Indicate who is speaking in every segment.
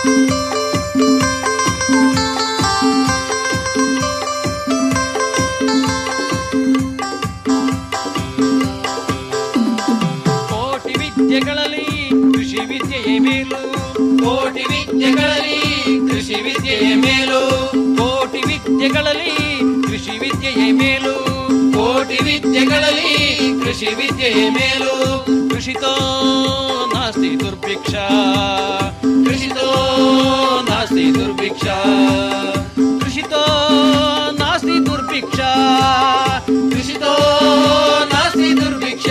Speaker 1: ಕೋಟಿ ವಿದ್ಯೆಗಳಲ್ಲಿ ಕೃಷಿ ವಿದ್ಯೆಯೇ ಮೇಲು ಕೋಟಿ ವಿದ್ಯೆಗಳಲ್ಲಿ ಕೃಷಿ ವಿದ್ಯೆಯೇ ಮೇಲು ಕೋಟಿ ವಿದ್ಯೆಗಳಲ್ಲಿ ಕೃಷಿ ವಿದ್ಯೆಯೇ ಮೇಲು ಕೋಟಿ ವಿದ್ಯೆಗಳಲ್ಲಿ ಕೃಷಿ ವಿದ್ಯೆಯೇ ಮೇಲು ಕೃಷಿತೋ ನಾಸ್ತಿ ದುರ್ಭಿಕ್ಷ ಕೃಷಿತೋ ನಾಸ್ತಿ ದುರ್ಭಿಕ್ಷ ಕೃಷಿತೋ ನಾಸ್ತಿ ದುರ್ಭಿಕ್ಷ ಕೃಷಿತೋ ನಾಸ್ತಿ ದುರ್ಭಿಕ್ಷ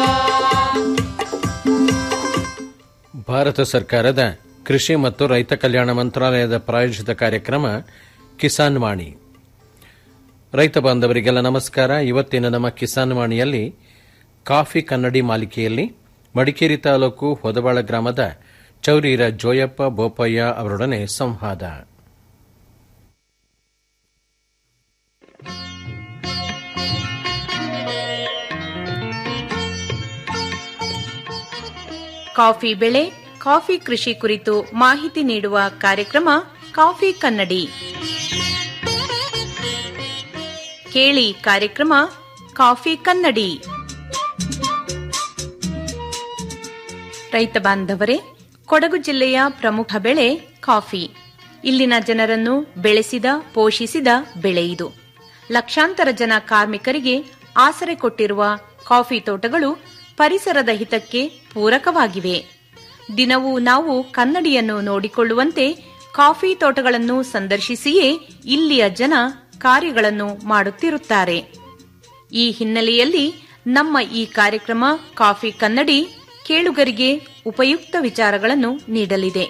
Speaker 2: ಭಾರತ ಸರ್ಕಾರದ ಕೃಷಿ ಮತ್ತು ರೈತ ಕಲ್ಯಾಣ ಮಂತ್ರಾಲಯದ ಪ್ರಾಯೋಜಿತ ಕಾರ್ಯಕ್ರಮ ಕಿಸಾನ್ ವಾಣಿ ರೈತ ಬಾಂಧವರಿಗೆಲ್ಲ ನಮಸ್ಕಾರ ಇವತ್ತಿನ ನಮ್ಮ ಕಿಸಾನ್ ವಾಣಿಯಲ್ಲಿ ಕಾಫಿ ಕನ್ನಡಿ ಮಾಲಿಕೆಯಲ್ಲಿ ಮಡಿಕೇರಿ ತಾಲೂಕು ಹೊದವಾಳ ಗ್ರಾಮದ ಚೌರೀರ ಜೋಯಪ್ಪ ಬೋಪಯ್ಯ ಅವರೊಡನೆ ಸಂವಾದ
Speaker 3: ಕಾಫಿ ಬೆಳೆ ಕಾಫಿ ಕೃಷಿ ಕುರಿತು ಮಾಹಿತಿ ನೀಡುವ ಕಾರ್ಯಕ್ರಮ ಕಾಫಿ ಕನ್ನಡಿ ಕೇಳಿ ಕಾರ್ಯಕ್ರಮ ಕಾಫಿ ಕನ್ನಡಿ ರೈತ ಬಾಂಧವರೇ ಕೊಡಗು ಜಿಲ್ಲೆಯ ಪ್ರಮುಖ ಬೆಳೆ ಕಾಫಿ ಇಲ್ಲಿನ ಜನರನ್ನು ಬೆಳೆಸಿದ ಪೋಷಿಸಿದ ಬೆಳೆ ಇದು ಲಕ್ಷಾಂತರ ಜನ ಕಾರ್ಮಿಕರಿಗೆ ಆಸರೆ ಕೊಟ್ಟಿರುವ ಕಾಫಿ ತೋಟಗಳು ಪರಿಸರದ ಹಿತಕ್ಕೆ ಪೂರಕವಾಗಿವೆ ದಿನವೂ ನಾವು ಕನ್ನಡಿಯನ್ನು ನೋಡಿಕೊಳ್ಳುವಂತೆ ಕಾಫಿ ತೋಟಗಳನ್ನು ಸಂದರ್ಶಿಸಿಯೇ ಇಲ್ಲಿಯ ಜನ ಕಾರ್ಯಗಳನ್ನು ಮಾಡುತ್ತಿರುತ್ತಾರೆ ಈ ಹಿನ್ನೆಲೆಯಲ್ಲಿ ನಮ್ಮ ಈ ಕಾರ್ಯಕ್ರಮ ಕಾಫಿ ಕನ್ನಡಿ ಕೇಳುಗರಿಗೆ ಉಪಯುಕ್ತ ವಿಚಾರಗಳನ್ನು ನೀಡಲಿದೆ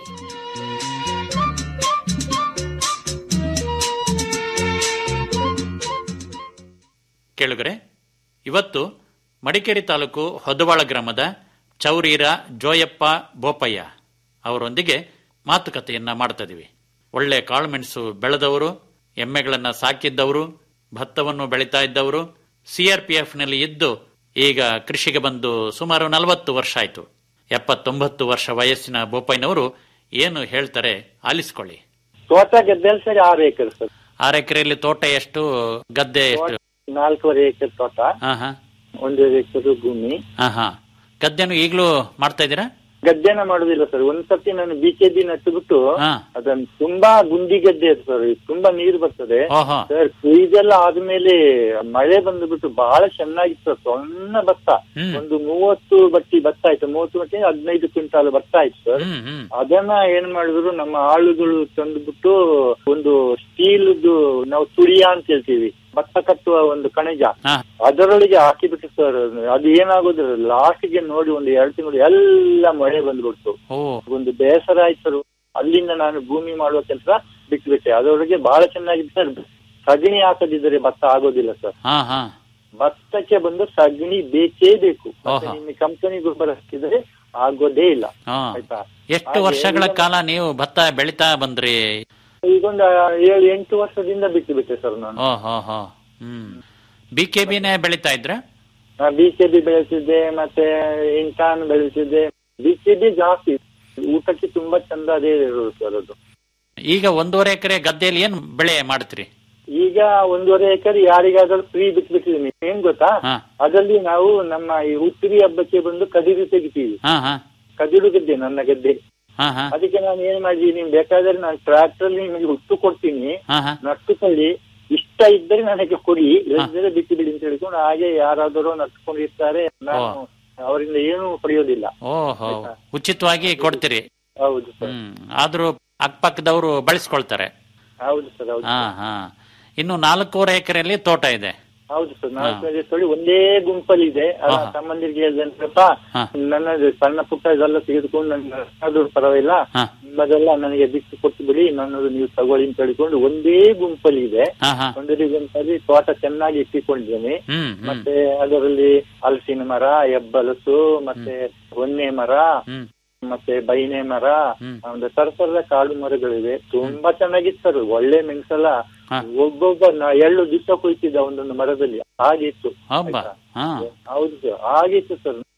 Speaker 4: ಕೇಳುಗರೆ ಇವತ್ತು ಮಡಿಕೇರಿ ತಾಲೂಕು ಹೊದವಾಳ ಗ್ರಾಮದ ಚೌರೀರ ಜೋಯಪ್ಪ ಬೋಪಯ್ಯ ಅವರೊಂದಿಗೆ ಮಾತುಕತೆಯನ್ನ ಮಾಡ್ತಾ ಇದೀವಿ ಒಳ್ಳೆ ಕಾಳುಮೆಣಸು ಬೆಳೆದವರು ಎಮ್ಮೆಗಳನ್ನ ಸಾಕಿದ್ದವರು ಭತ್ತವನ್ನು ಬೆಳೀತಾ ಇದ್ದವರು ಸಿಆರ್ಪಿಎಫ್ ನಲ್ಲಿ ಇದ್ದು ಈಗ ಕೃಷಿಗೆ ಬಂದು ಸುಮಾರು ನಲವತ್ತು ವರ್ಷ ಆಯಿತು ಎಪ್ಪತ್ತೊಂಬತ್ತು ವರ್ಷ ವಯಸ್ಸಿನ ಬೋಪಯ್ಯನವರು ಏನು ಹೇಳ್ತಾರೆ ಆಲಿಸ್ಕೊಳ್ಳಿ
Speaker 5: ತೋಟ ಗದ್ದೆಯಲ್ಲಿ ಸರಿ ಆರು ಎಕರೆ ಸರ್
Speaker 4: ಆರು ಎಕರೆಯಲ್ಲಿ ತೋಟ ಎಷ್ಟು ಗದ್ದೆ ಎಷ್ಟು
Speaker 5: ನಾಲ್ಕೂವರೆ ಎಕರೆ ತೋಟ
Speaker 4: ಹಾ ಹಾ
Speaker 5: ಒಂದು ಎಕರೆ ಭೂಮಿ
Speaker 4: ಹಾ ಹಾ ಗದ್ದೆನು ಈಗಲೂ ಮಾಡ್ತಾ ಇದ್ದೀರಾ
Speaker 5: ಗದ್ದೆನ ಮಾಡುದಿಲ್ಲ ಸರ್ ಒಂದ್ಸತಿ ನಾನು ಬಿಕೆಬಿ ನಟ್ಟು ಬಿಟ್ಟು
Speaker 4: ಹಾ
Speaker 5: ಅದನ್ನ ತುಂಬಾ ಗುಂಡಿ ಗದ್ದೆ ಅದು ಸರ್ ತುಂಬಾ ನೀರು ಬರ್ತದೆ
Speaker 4: ಓಹೋ
Speaker 5: ಸರ್ ಇದೆಲ್ಲ ಆದ್ಮೇಲೆ ಮಳೆ ಬಂದ್ಬಿಟ್ಟು ಬಹಳ ಚೆನ್ನಾಗಿತ್ತು ಸರ್ ಸಣ್ಣ ಭತ್ತ
Speaker 4: ಹ್ಮ್.
Speaker 5: ಒಂದು ಮೂವತ್ತು ಬಟ್ಟಿ ಭತ್ತ ಆಯ್ತು ಮೂವತ್ತು ಬಟ್ಟಿ ಹದಿನೈದು ಕ್ವಿಂಟಾಲ್ ಭತ್ತ ಆಯ್ತು ಸರ್
Speaker 4: ಹ್ಮ್ ಹ್ಮ್
Speaker 5: ಅದನ್ನ ಏನ್ ಮಾಡಿದ್ರು ನಮ್ಮ ಆಳುಗಳು ತಂದ್ಬಿಟ್ಟು ಒಂದು ಸ್ಟೀಲ್ದು ನಾವು ತುಳಿಯ ಅಂತ ಹೇಳ್ತೀವಿ ಭತ್ತ ಕಟ್ಟುವ ಒಂದು ಕಣಜ
Speaker 4: ಹಾ
Speaker 5: ಅದರೊಳಗೆ ಹಾಕಿಬಿಟ್ಟು ಸರ್ ಅದು ಏನಾಗೋದು ಲಾಸ್ಟ್ಗೆ ನೋಡಿ ಒಂದು ಎರಡು ತಿಂಗಳು ಎಲ್ಲ ಮಳೆ ಬಂದ್ಬಿಡ್ತು
Speaker 4: ಓ
Speaker 5: ಒಂದು ಬೇಸರ ಆಯ್ತು ಸರ್ ಅಲ್ಲಿಂದ ನಾನು ಭೂಮಿ ಮಾಡುವ ಕೆಲಸ ಬಿಟ್ಬಿಟ್ಟೆ ಅದರೊಳಗೆ ಬಹಳ ಚೆನ್ನಾಗಿದೆ ಸರ್ ಸಗಣಿ ಹಾಕದಿದ್ದರೆ ಭತ್ತ ಆಗೋದಿಲ್ಲ ಸರ್
Speaker 4: ಹಾ ಹಾ
Speaker 5: ಭತ್ತಕ್ಕೆ ಬಂದು ಸಗಣಿ ಬೇಕೇ ಬೇಕು ಮತ್ತೆ
Speaker 4: ಓಹೋ.
Speaker 5: ನಿಮಗೆ ಕಂಪನಿ ಗೊಬ್ಬರ ಹಾಕಿದ್ರೆ ಆಗೋದೇ ಇಲ್ಲ
Speaker 4: ಹಾ
Speaker 5: ಆಯ್ತಾ
Speaker 4: ಎಷ್ಟು
Speaker 5: ಹಾಗೆ
Speaker 4: ವರ್ಷಗಳ
Speaker 5: ಎಲ್ಲ-
Speaker 4: ಕಾಲ ನೀವು ಭತ್ತ ಬೆಳಿತಾ ಬಂದ್ರಿ
Speaker 5: ಈಗೊಂದು ಏಳು ಎಂಟು ವರ್ಷದಿಂದ ಬಿಟ್ಟು ಬಿಟ್ಟೆ ಸರ್ ನಾನು
Speaker 4: ಓ ಹೋ ಹೋ ಹ್ಮ್ ಬಿ ಕೆ ಬಿನೇ ಬೆಳಿತಾ ಇದ್ರ
Speaker 5: ಬಿ ಕೆ ಬಿ ಬೆಳೆಸಿದ್ದೆ ಮತ್ತೆ ಇಂಟಾನ್ ಬೆಳೆಸಿದ್ದೆ ಬಿ ಕೆ ಬಿ ಜಾಸ್ತಿ ಊಟಕ್ಕೆ ತುಂಬಾ ಚಂದ ಅದೇ ಇರೋದು ಸರ್ ಅದು
Speaker 4: ಈಗ ಒಂದೂವರೆ ಎಕರೆ ಗದ್ದೆಯಲ್ಲಿ ಏನ್ ಬೆಳೆ ಮಾಡ್ತೀರಿ
Speaker 5: ಈಗ ಒಂದೂವರೆ ಎಕರೆ ಯಾರಿಗಾದ್ರೂ ಫ್ರೀ ಬಿಟ್ಬಿಟ್ಟಿದೀನಿ ಏನ್ ಗೊತ್ತಾ
Speaker 4: ಹಾ
Speaker 5: ಅದರಲ್ಲಿ ನಾವು ನಮ್ಮ ಈ ಉತ್ತಿರಿ ಹಬ್ಬಕ್ಕೆ ಬಂದು ಕದಿರು ತೆಗಿತೀವಿ
Speaker 4: ಹಾ ಹಾ
Speaker 5: ಕದಿರು ಗದ್ದೆ ನನ್ನ ಗದ್ದೆ
Speaker 4: ಹಾ ಹಾ
Speaker 5: ಅದಕ್ಕೆ ನಾನು ಏನ್ ಮಾಡಿದೀನಿ ನಿಮ್ ಬೇಕಾದ್ರೆ ನಾನು ಟ್ರ್ಯಾಕ್ಟರ್ ನಿಮಗೆ ಹುಟ್ಟು ಕೊಡ್ತೀನಿ
Speaker 4: ಹಾ ಹಾ
Speaker 5: ನಟ್ಟುಕೊಳ್ಳಿ ಇಷ್ಟ ಇದ್ದರೆ ನನಗೆ ಕೊಡಿ ಇಲ್ಲದಿದ್ದರೆ ಬಿಟ್ಟು ಬಿಡಿ ಅಂತ ಹೇಳ್ಕೊಂಡು ಹಾಗೆ ಯಾರಾದರೂ ನಟ್ಕೊಂಡಿರ್ತಾರೆ ನಾನು ಅವರಿಂದ ಏನೂ ಪಡೆಯೋದಿಲ್ಲ
Speaker 4: ಓಹೋ ಉಚಿತವಾಗಿ ಕೊಡ್ತೀರಿ
Speaker 5: ಹೌದು ಸರ್
Speaker 4: ಹ್ಮ್ ಆದ್ರೂ ಅಕ್ಕಪಕ್ಕದವರು ಬಳಸ್ಕೊಳ್ತಾರೆ
Speaker 5: ಹೌದು ಸರ್ ಹೌದು
Speaker 4: ಹಾ ಹಾ ಇನ್ನು ನಾಲ್ಕೂವರೆ ಎಕರೆಯಲ್ಲಿ ತೋಟ ಇದೆ
Speaker 5: ಹೌದು ಸರ್ ನಾಲ್ಕು ಐದು ತೊಳಿ ಒಂದೇ ಗುಂಪಲ್ಲಿ ಇದೆ ಅಲ್ಲ
Speaker 4: ಹಾ.
Speaker 5: ತಮ್ಮಂದಿರಿಗೆ ಹೇಳಿದೆನಪ್ಪ
Speaker 4: ಹಾ.
Speaker 5: ನನ್ನ ಸಣ್ಣ ಪುಟ್ಟ ಇದೆಲ್ಲ ತೆಗೆದುಕೊಂಡು ನನ್ನ ಅದು ಪರವಾಗಿಲ್ಲ
Speaker 4: ಹಾ.
Speaker 5: ನಿಮ್ಮದೆಲ್ಲ ನನಗೆ ಬಿಟ್ಟು ಕೊಟ್ಟು ಬಿಡಿ ನನ್ನದು ನೀವು ತಗೊಳ್ಳಿ ಅಂತ ಹೇಳಿಕೊಂಡು ಒಂದೇ ಗುಂಪಲ್ಲಿ ಇದೆ
Speaker 4: ಹಾ ಹಾ
Speaker 5: ಒಂದೇ ಗುಂಪಲ್ಲಿ ತೋಟ ಚೆನ್ನಾಗಿ ಇಟ್ಟಿಕೊಂಡಿದ್ದೇನೆ
Speaker 4: ಹ್ಮ್ ಹ್ಮ್
Speaker 5: ಮತ್ತೆ ಅದರಲ್ಲಿ ಹಲಸಿನ ಮರ ಹೆಬ್ಬಲಸು ಮತ್ತೆ ಹೊನ್ನೆ ಮರ
Speaker 4: ಹ್ಮ್
Speaker 5: ಮತ್ತೆ ಬೈನೆ ಮರ
Speaker 4: ಹ್ಮ್.
Speaker 5: ಒಂದು ತರತರದ ಕಾಡು ಮರಗಳಿವೆ ತುಂಬಾ ಚೆನ್ನಾಗಿತ್ತು ಸರ್ ಒಳ್ಳೆ ಮೆಣಸಲ್ಲ
Speaker 4: ಹಾ.
Speaker 5: ಒಬ್ಬೊಬ್ಬ ನ- ಎಳ್ಳು ದಿವಸ ಕೊಯ್ತಿದ್ದ ಒಂದೊಂದು ಮರದಲ್ಲಿ ಹಾಗಿತ್ತು
Speaker 4: ಹಬ್ಬ
Speaker 5: ಆಯ್ತಾ?
Speaker 4: ಹಾ
Speaker 5: ಹೌದು ಸರ್ ಆಗಿತ್ತು ಸರ್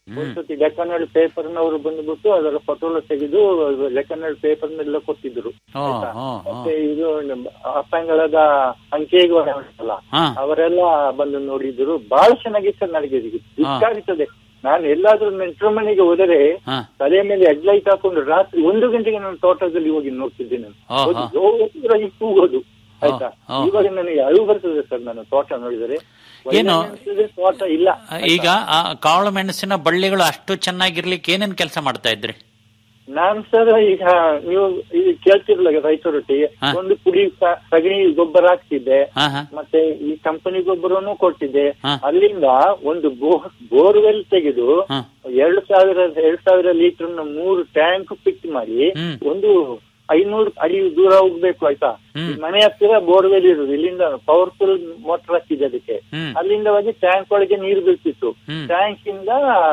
Speaker 5: ಒಂದ್ಸತಿ ಲೆಕ್ಕನಾಡು ಪೇಪರ್ನವರು ಬಂದ್ಬಿಟ್ಟು ಅದರ ಫೋಟೋ ಎಲ್ಲ ತೆಗೆದು ಲೆಕ್ಕನಾಡು ಪೇಪರ್ನೆಲ್ಲ ಕೊಟ್ಟಿದ್ರು
Speaker 4: ಓ
Speaker 5: ಆಯ್ತಾ?
Speaker 4: ಓ ಓ
Speaker 5: ಮತ್ತೆ ಇದು ಅಪ್ಪಂಗಳದ ಅಂಕೆಗೆ ಉಂಟಲ್ಲ
Speaker 4: ಹಾ
Speaker 5: ಅವರೆಲ್ಲ ಬಂದು ನೋಡಿದ್ರು ಬಹಳ ಚೆನ್ನಾಗಿತ್ತು ಸರ್ ನನಗೆ ಇದು ದುಃಖ ಆಗ್ತದೆ ನಾನು ಎಲ್ಲಾದ್ರೂ ನೆಂಟ್ರ ಮನೆಗೆ ಹೋದರೆ
Speaker 4: ಹಾ
Speaker 5: ತಲೆ ಮೇಲೆ ಹೆಡ್ಲೈಟ್ ಹಾಕೊಂಡು ರಾತ್ರಿ ಒಂದು ಗಂಟೆಗೆ ನಾನು ತೋಟದಲ್ಲಿ ಹೋಗಿ ನೋಡ್ತಿದ್ದೇನೆ
Speaker 4: ಹಾ, ಹಾ.
Speaker 5: ಹೋಗಿ ಕೂಗೋದು ಆಯ್ತಾ
Speaker 4: ಹಾ.
Speaker 5: ಇವಾಗ ನನಗೆ ಅಳು ಬರ್ತದೆ ಸರ್ ನಾನು ತೋಟ ನೋಡಿದರೆ
Speaker 4: ಏನು?
Speaker 5: ಒಳ್ಳೆ ಅನ್ಸ್ತದೆ, ತೋಟ ಇಲ್ಲ
Speaker 4: ಈಗ ಆ ಕಾಳು ಮೆಣಸಿನ ಬಳ್ಳಿಗಳು ಅಷ್ಟು ಚೆನ್ನಾಗಿರ್ಲಿಕ್ಕೆ ಏನೇನ್ ಕೆಲಸ ಮಾಡ್ತಾ ಇದ್ರಿ
Speaker 5: ನಾನ್ ಸರ್ ಈಗ ನೀವು ಇದು ಕೇಳ್ತಿರ್ಲ ರೈತರೊಟ್ಟಿಗೆ
Speaker 4: ಹಾ.
Speaker 5: ಒಂದು ಪುಡಿ ಸ- ಸಗಣಿ ಗೊಬ್ಬರ ಹಾಕ್ತಿದ್ದೆ
Speaker 4: ಹಾ ಹಾ
Speaker 5: ಮತ್ತೆ ಈ ಕಂಪನಿ ಗೊಬ್ಬರನು ಕೊಟ್ಟಿದ್ದೆ
Speaker 4: ಹಾ.
Speaker 5: ಅಲ್ಲಿಂದ ಒಂದು ಬೋರ್ವೆಲ್ ತೆಗೆದು
Speaker 4: ಹಾ.
Speaker 5: ಎರಡು ಸಾವಿರ ಎರಡ್ ಸಾವಿರ ಲೀಟರ್ ಮೂರು ಟ್ಯಾಂಕ್ ಫಿಕ್ಸ್ ಮಾಡಿ
Speaker 4: ಹ್ಮ್.
Speaker 5: ಒಂದು ಐನೂರು ಅಡಿ ದೂರ ಹೋಗ್ಬೇಕು ಆಯ್ತಾ
Speaker 4: ಹ್ಮ್.
Speaker 5: ಈ ಮನೆ ಹತ್ತಿರ ಬೋರ್ವೆಲ್ ಇರುದು ಇಲ್ಲಿಂದ ಪವರ್ಫುಲ್ ಮೋಟರ್ ಹಾಕಿದೆ ಅದಕ್ಕೆ
Speaker 4: ಹ್ಮ್.
Speaker 5: ಅಲ್ಲಿಂದ ಹೋಗಿ ಟ್ಯಾಂಕ್ ಒಳಗೆ ನೀರು ಬೀಳ್ತಿತ್ತು
Speaker 4: ಹ್ಮ್.
Speaker 5: ಟ್ಯಾಂಕ್ ಇಂದ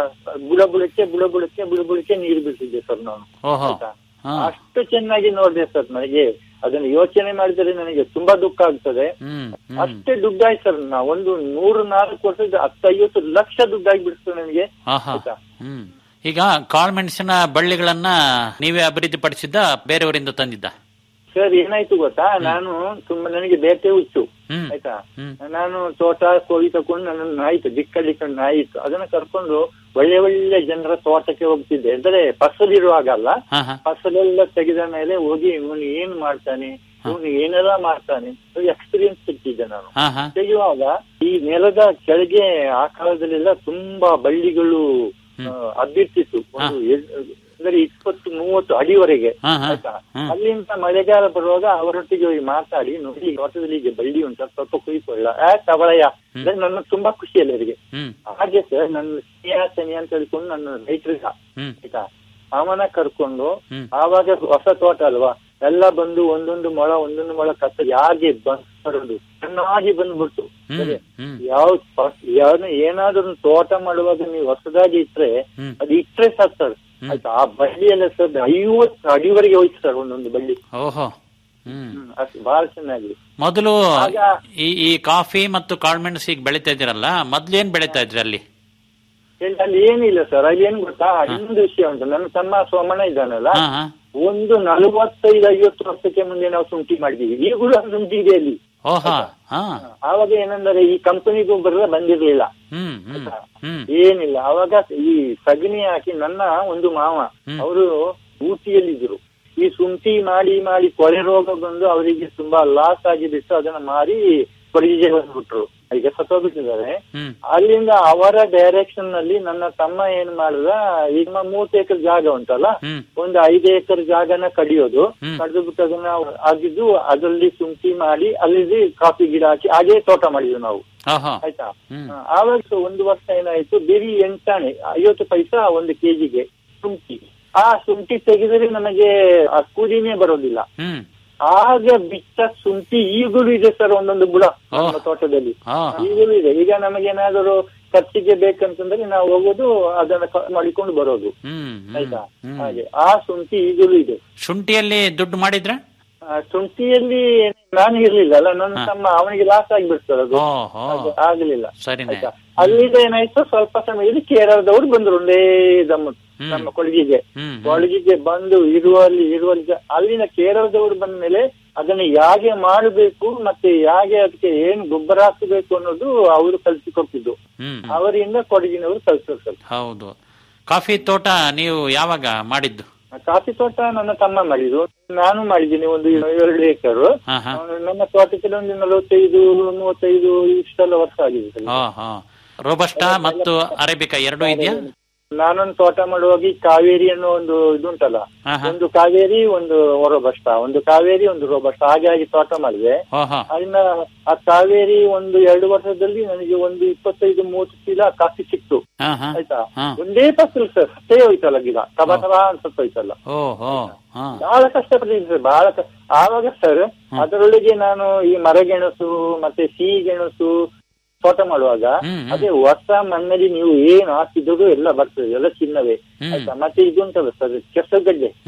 Speaker 5: ಬುಡ ಬುಡಕ್ಕೆ ಬುಡ ಬುಡಕ್ಕೆ ಬುಡ ಬುಡಕ್ಕೆ ನೀರು ಬೀಳ್ತಿದ್ದೆ ಸರ್ ನಾನು
Speaker 4: ಓಹೋ
Speaker 5: ಆಯ್ತಾ?
Speaker 4: ಹಾ
Speaker 5: ಅಷ್ಟು ಚೆನ್ನಾಗಿ ನೋಡಿದೆ ಸರ್ ನನಗೆ ಅದನ್ನು ಯೋಚನೆ ಮಾಡಿದರೆ ನನಗೆ ತುಂಬಾ ದುಃಖ ಆಗ್ತದೆ
Speaker 4: ಹ್ಮ್ ಹ್ಮ್
Speaker 5: ಅಷ್ಟೇ ದುಡ್ಡಾಯ್ತು ಸರ್ ನಾ ಒಂದು ನೂರು ನಾಲ್ಕು ವರ್ಷದ ಹತ್ತೈವತ್ತು ಲಕ್ಷ ದುಡ್ಡಾಗಿ ಬಿಡ್ತು ನನಗೆ
Speaker 4: ಆಹಾ
Speaker 5: ಆಯ್ತಾ?
Speaker 4: ಹ್ಮ್ ಈಗ ಕಾಳು ಮೆಣಸಿನ ಬಳ್ಳಿಗಳನ್ನ ನೀವೇ ಅಭಿವೃದ್ಧಿಪಡಿಸಿದ್ದ ಬೇರೆಯವರಿಂದ ತಂದಿದ್ದ
Speaker 5: ಸರ್ ಏನಾಯ್ತು ಗೊತ್ತಾ ನಾನು ತುಂಬಾ ನನಗೆ ಬೇಟೆ ಹುಚ್ಚು
Speaker 4: ಹ್ಮ್
Speaker 5: ಆಯ್ತಾ
Speaker 4: ಹ್ಮ್
Speaker 5: ನಾನು ತೋಟ ಕೋಳಿ ತಕೊಂಡು ನನ್ನ ನಾಯಿ ಇತ್ತು ದಿಕ್ಕಲ್ಲಿಕ್ಕ ನಾಯಿ ಇತ್ತು ಅದನ್ನ ಕರ್ಕೊಂಡು ಒಳ್ಳೆ ಒಳ್ಳೆ ಜನರ ತೋಟಕ್ಕೆ ಹೋಗ್ತಿದ್ದೆ ಅಂದ್ರೆ ಫಸಲಿರುವಾಗ ಅಲ್ಲ
Speaker 4: ಹಾ ಹಾ
Speaker 5: ಫಸಲೆಲ್ಲ ತೆಗೆದ ಮೇಲೆ ಹೋಗಿ ಇವನು ಏನ್ ಮಾಡ್ತಾನೆ ಇವನು ಏನೆಲ್ಲ ಮಾಡ್ತಾನೆ ಎಕ್ಸ್ಪೀರಿಯನ್ಸ್ ಸಿಕ್ಕಿದ್ದೆ ನಾನು
Speaker 4: ಹಾ ಹಾ
Speaker 5: ತೆಗೆಯುವಾಗ ಈ ನೆಲದ ಕೆಳಗೆ ಆ ಕಾಲದಲ್ಲೆಲ್ಲ ತುಂಬಾ ಬಳ್ಳಿಗಳು ಆ, ಹಬ್ಬಿರ್ತಿತ್ತು ಒಂದು ಎ- ಅಂದ್ರೆ ಇಪ್ಪತ್ತು ಮೂವತ್ತು ಅಡಿವರೆಗೆ
Speaker 4: ಹಾ ಹಾ
Speaker 5: ಆಯ್ತಾ
Speaker 4: ಹ್ಮ್.
Speaker 5: ಅಲ್ಲಿಂದ ಮಳೆಗಾಲ ಬರುವಾಗ ಅವರೊಟ್ಟಿಗೆ ಹೋಗಿ ಮಾತಾಡಿ ನೋಡಿ ಈ ತೋಟದಲ್ಲಿ ಈಗ ಬಳ್ಳಿ ಉಂಟು ಸ್ವಲ್ಪ ಕುಯ್ಕೊಳ್ಳ ಆ ತವಳಯ್ಯ ಅಂದ್ರೆ ನನ್ನ ತುಂಬಾ ಖುಷಿ ಎಲ್ಲರಿಗೆ
Speaker 4: ಹ್ಮ್
Speaker 5: ಹಾಗೆ ಸರ್ ನನ್ನ ಸ್ನೇಹ ಸನಿ ಅಂತ ಹೇಳ್ಕೊಂಡು ನನ್ನ ರೈತರಿಗ
Speaker 4: ಹ್ಮ್
Speaker 5: ಆಯ್ತಾ ಅವನ ಕರ್ಕೊಂಡು
Speaker 4: ಹ್ಮ್.
Speaker 5: ಆವಾಗ ಹೊಸ ತೋಟ ಅಲ್ವಾ ಎಲ್ಲ ಬಂದು ಒಂದೊಂದು ಮೊಳ ಒಂದೊಂದು ಮೊಳ ಕತ್ತರಿ ಹಾಗೆ ಬಂದು ಚೆನ್ನಾಗಿ ಬಂದ್ಬಿಡ್ತು
Speaker 4: ಹ್ಮ್
Speaker 5: ಸರಿ?
Speaker 4: ಹ್ಮ್
Speaker 5: ಯಾವ ಯಾವ ಏನಾದ್ರೂ ಒಂದು ತೋಟ ಮಾಡುವಾಗ ನೀವು ಹೊಸದಾಗಿ ಇಟ್ರೆ
Speaker 4: ಹ್ಮ್.
Speaker 5: ಅದು ಇಟ್ರೆ ಸಾಕು ಸರ್
Speaker 4: ಹ್ಮ್.
Speaker 5: ಆಯ್ತಾ ಆ ಬಳ್ಳಿ ಎಲ್ಲ ಸರ್ ಐವತ್ತು ಅಡಿವರೆಗೆ ಹೋಯ್ತು ಸರ್ ಒಂದೊಂದು ಬಳ್ಳಿ
Speaker 4: ಓಹೋ ಹ್ಮ್
Speaker 5: ಹ್ಮ್, ಅಷ್ಟು ಬಹಳ ಚೆನ್ನಾಗಿ
Speaker 4: ಮೊದಲು
Speaker 5: ಆಗ
Speaker 4: ಈ ಈ ಕಾಫಿ ಮತ್ತು ಕಾಳುಮೆಣಸು ಈಗ ಬೆಳಿತಾ ಇದ್ದೀರಲ್ಲ ಮೊದ್ಲು ಏನ್ ಬೆಳಿತಾ ಇದ್ರಿ ಅಲ್ಲಿ
Speaker 5: ಇಲ್ಲಿ ಅಲ್ಲಿ ಏನಿಲ್ಲ ಸರ್ ಅಲ್ಲಿ ಏನ್ ಗೊತ್ತಾ ಇನ್ನೊಂದು ವಿಷಯ ಉಂಟು ನನ್ನ ತಮ್ಮ ಸೋಮಣ್ಣ ಇದ್ದಾನಲ್ಲ
Speaker 4: ಹಾ ಹಾ
Speaker 5: ಒಂದು ನಲವತ್ತೈದು ಐವತ್ತು ವರ್ಷಕ್ಕೆ ಮುಂದೆ ನಾವು ಶುಂಠಿ ಮಾಡಿದೀವಿ ಈಗಲೂ ಆ ಶುಂಠಿ ಇದೆ ಅಲ್ಲಿ
Speaker 4: ಓಹೋ ಹಾ
Speaker 5: ಆವಾಗ ಏನಂದ್ರೆ ಈ ಕಂಪನಿ ಗೊಬ್ಬರ ಬಂದಿರ್ಲಿಲ್ಲ
Speaker 4: ಹ್ಮ್ ಹ್ಮ್ ಹ್ಮ್
Speaker 5: ಏನಿಲ್ಲ ಅವಾಗ ಈ ಸಗಣಿ ಹಾಕಿ ನನ್ನ ಒಂದು ಮಾವ
Speaker 4: ಹ್ಮ್.
Speaker 5: ಅವರು ಊಟಿಯಲ್ಲಿದ್ರು ಈ ಶುಂಠಿ ಮಾಡಿ ಮಾಡಿ ಕೊಳೆ ರೋಗ ಬಂದು ಅವರಿಗೆ ತುಂಬಾ ಲಾಸ್ ಆಗಿ ಬಿಟ್ಟು ಅದನ್ನ ಮಾರಿ ಕೊಡಗಿಗೆ ಬಂದ್ಬಿಟ್ರು ಈಗ ಸತ್ತೋಗ್ಬಿಟ್ಟಿದ್ದಾರೆ
Speaker 4: ಹ್ಮ್
Speaker 5: ಅಲ್ಲಿಂದ ಅವರ ಡೈರೆಕ್ಷನ್ ನಲ್ಲಿ ನನ್ನ ತಮ್ಮ ಏನ್ ಮಾಡಿದ ಈಗ ಮೂವತ್ತು ಎಕರೆ ಜಾಗ ಉಂಟಲ್ಲ
Speaker 4: ಹ್ಮ್
Speaker 5: ಒಂದು ಐದು ಎಕರೆ ಜಾಗನ ಕಡಿಯೋದು
Speaker 4: ಹ್ಮ್.
Speaker 5: ಕಡಿದು ಬಿಟ್ಟು ಅದನ್ನ ಆಗಿದ್ದು ಅದರಲ್ಲಿ ಶುಂಠಿ ಮಾಡಿ ಅಲ್ಲಿ ಕಾಫಿ ಗಿಡ ಹಾಕಿ ಹಾಗೆ ತೋಟ ಮಾಡಿದ್ವಿ ನಾವು
Speaker 4: ಓಹೋ
Speaker 5: ಆಯ್ತಾ
Speaker 4: ಹ್ಮ್
Speaker 5: ಹ, ಆವಾಗ ಸೊ ಒಂದು ವರ್ಷ ಏನಾಯ್ತು ಬರೀ ಎಂಟಾಣೆ ಐವತ್ತು ಪೈಸಾ ಒಂದು ಕೆಜಿಗೆ ಶುಂಠಿ ಆ ಶುಂಠಿ ತೆಗೆದರೆ ನಮಗೆ ಆ ಕೂಲಿನೇ ಬರೋದಿಲ್ಲ
Speaker 4: ಹ್ಮ್
Speaker 5: ಆಗ ಬಿಟ್ಟ ಶುಂಠಿ ಈಗಲೂ ಇದೆ ಸರ್ ಒಂದೊಂದು ಬುಡ ನಮ್ಮ
Speaker 4: ಓಹ್.
Speaker 5: ತೋಟದಲ್ಲಿ
Speaker 4: ಹಾ
Speaker 5: ಈಗಲೂ ಇದೆ ಈಗ ನಮಗೇನಾದರೂ ಖರ್ಚಿಗೆ ಬೇಕಂತಂದ್ರೆ ನಾವು ಹೋಗೋದು ಅದನ್ನ ಕ- ಮಾಡಿಕೊಂಡು ಬರೋದು
Speaker 4: ಹ್ಮ್ ಹ್ಮ್
Speaker 5: ಆಯ್ತಾ
Speaker 4: ಹ್ಮ್
Speaker 5: ಹಾಗೆ ಆ ಶುಂಠಿ ಈಗಲೂ ಇದೆ
Speaker 4: ಶುಂಠಿಯಲ್ಲಿ ದುಡ್ಡು ಮಾಡಿದ್ರ
Speaker 5: ಆ ಶುಂಠಿಯಲ್ಲಿ ನಾನು ಇರ್ಲಿಲ್ಲ ಅಲ್ಲ ನನ್ನ
Speaker 4: ಹಾ.
Speaker 5: ತಮ್ಮ ಅವನಿಗೆ ಲಾಸ್ ಆಗ್ಬಿಡ್ತದೆ ಅದು
Speaker 4: ಓಹೋ
Speaker 5: ಅದು ಆಗ್ಲಿಲ್ಲ
Speaker 4: ಸರಿನೇ
Speaker 5: ಆಯ್ತಾ ಅಲ್ಲಿಂದ ಏನಾಯ್ತು ಸ್ವಲ್ಪ ಸಮಯದಲ್ಲಿ ಕೇರಳದವರು ಬಂದ್ರು ಒಂದೇ ದಮ್ಮ
Speaker 4: ಹ್ಮ್.
Speaker 5: ನಮ್ಮ ಕೊಡಗಿಗೆ
Speaker 4: ಹ್ಮ್ ಹ್ಮ್.
Speaker 5: ಕೊಡಗಿಗೆ ಬಂದು ಇರುವಲ್ಲಿ ಇರುವಲ್ಲಿ ಅಲ್ಲಿನ ಕೇರಳದವರು ಬಂದ ಮೇಲೆ ಅದನ್ನ ಹೇಗೆ ಮಾಡಬೇಕು ಮತ್ತೆ ಹೇಗೆ ಅದಕ್ಕೆ ಏನ್ ಗೊಬ್ಬರ ಹಾಕಬೇಕು ಅನ್ನೋದು ಅವರು ಕಲ್ಸಿಕೊಟ್ಟಿದ್ದು
Speaker 4: ಹ್ಮ್
Speaker 5: ಅವರಿಂದ ಕೊಡಗಿನವರು ಕಲ್ಸೋರು ಸರ್
Speaker 4: ಹೌದು ಕಾಫಿ ತೋಟ ನೀವು ಯಾವಾಗ ಮಾಡಿದ್ದು
Speaker 5: ಕಾಫಿ ತೋಟ ನನ್ನ ತಮ್ಮ ಮಾಡಿದ್ರು ನಾನು ಮಾಡಿದ್ದೀನಿ ಒಂದು ಎರಡು ಏಕರು
Speaker 4: ಹಾ ಹಾ
Speaker 5: ನಮ್ಮ ತೋಟಕ್ಕೆ ಒಂದು ನಲವತ್ತೈದು ಮೂವತ್ತೈದು ಇಷ್ಟೆಲ್ಲ ವರ್ಷ ಆಗಿದೆ ಸರ್.
Speaker 4: ಹಾ ಹಾ ರೋಬಸ್ಟಾ ಮತ್ತು ಅರೇಬಿಕಾ ಎರಡೂ ಇದೆಯಾ
Speaker 5: ನಾನೊಂದು ತೋಟ ಮಾಡುವಾಗ ಈ ಕಾವೇರಿ ಅನ್ನೋ ಒಂದು ಇದುಂಟಲ್ಲ
Speaker 4: ಹಾ ಹಾ
Speaker 5: ಒಂದು ಕಾವೇರಿ ಒಂದು ರೋಬಸ್ಟ ಒಂದು ಕಾವೇರಿ ಒಂದು ರೋಬಸ್ಟ ಹಾಗೆ ಆಗಿ ತೋಟ ಮಾಡಿದೆ
Speaker 4: ಓಹೋ
Speaker 5: ಅದನ್ನ ಆ ಕಾವೇರಿ ಒಂದು ಎರಡು ವರ್ಷದಲ್ಲಿ ನನಗೆ ಒಂದು ಇಪ್ಪತ್ತೈದು ಮೂವತ್ತು ಚೀಲ ಕಾಫಿ ಸಿಕ್ತು
Speaker 4: ಹಾ ಹಾ
Speaker 5: ಆಯ್ತಾ
Speaker 4: ಹಾ
Speaker 5: ಒಂದೇ ಫಸಲು ಸರ್ ಸತ್ತೇ ಹೋಯ್ತಲ್ಲ ಗಿಡ ಕಬ ಕಬ ಅಂತ ಸತ್ತು ಹೋಯ್ತಲ್ಲ
Speaker 4: ಓಹೋ ಹಾ
Speaker 5: ಬಹಳ ಕಷ್ಟಪಟ್ಟಿದ್ದೀನಿ ಸರ್ ಬಹಳ ಕ- ಆವಾಗ ಸರ್ ಅದರೊಳಗೆ ನಾನು ಈ ಮರಗೆಣಸು ಮತ್ತೆ ಸಿಹಿ ಗೆಣಸು ತೋಟ ಮಾಡುವಾಗ
Speaker 4: ಹ್ಮ್, ಹ್ಮ್.
Speaker 5: ಅದೇ ಹೊಸ ಮಣ್ಣಲ್ಲಿ ನೀವು ಏನ್ ಹಾಕಿದ್ರು ಎಲ್ಲ ಬರ್ತದೆ ಎಲ್ಲ ಚಿನ್ನವೇ
Speaker 4: ಹ್ಮ್.
Speaker 5: ಆಯ್ತಾ ಮತ್ತೆ ಇದು ಉಂಟಲ್ಲ ಸರ್ ಕೆಸರುಗಡ್ಡೆ
Speaker 4: ಹ್ಮ್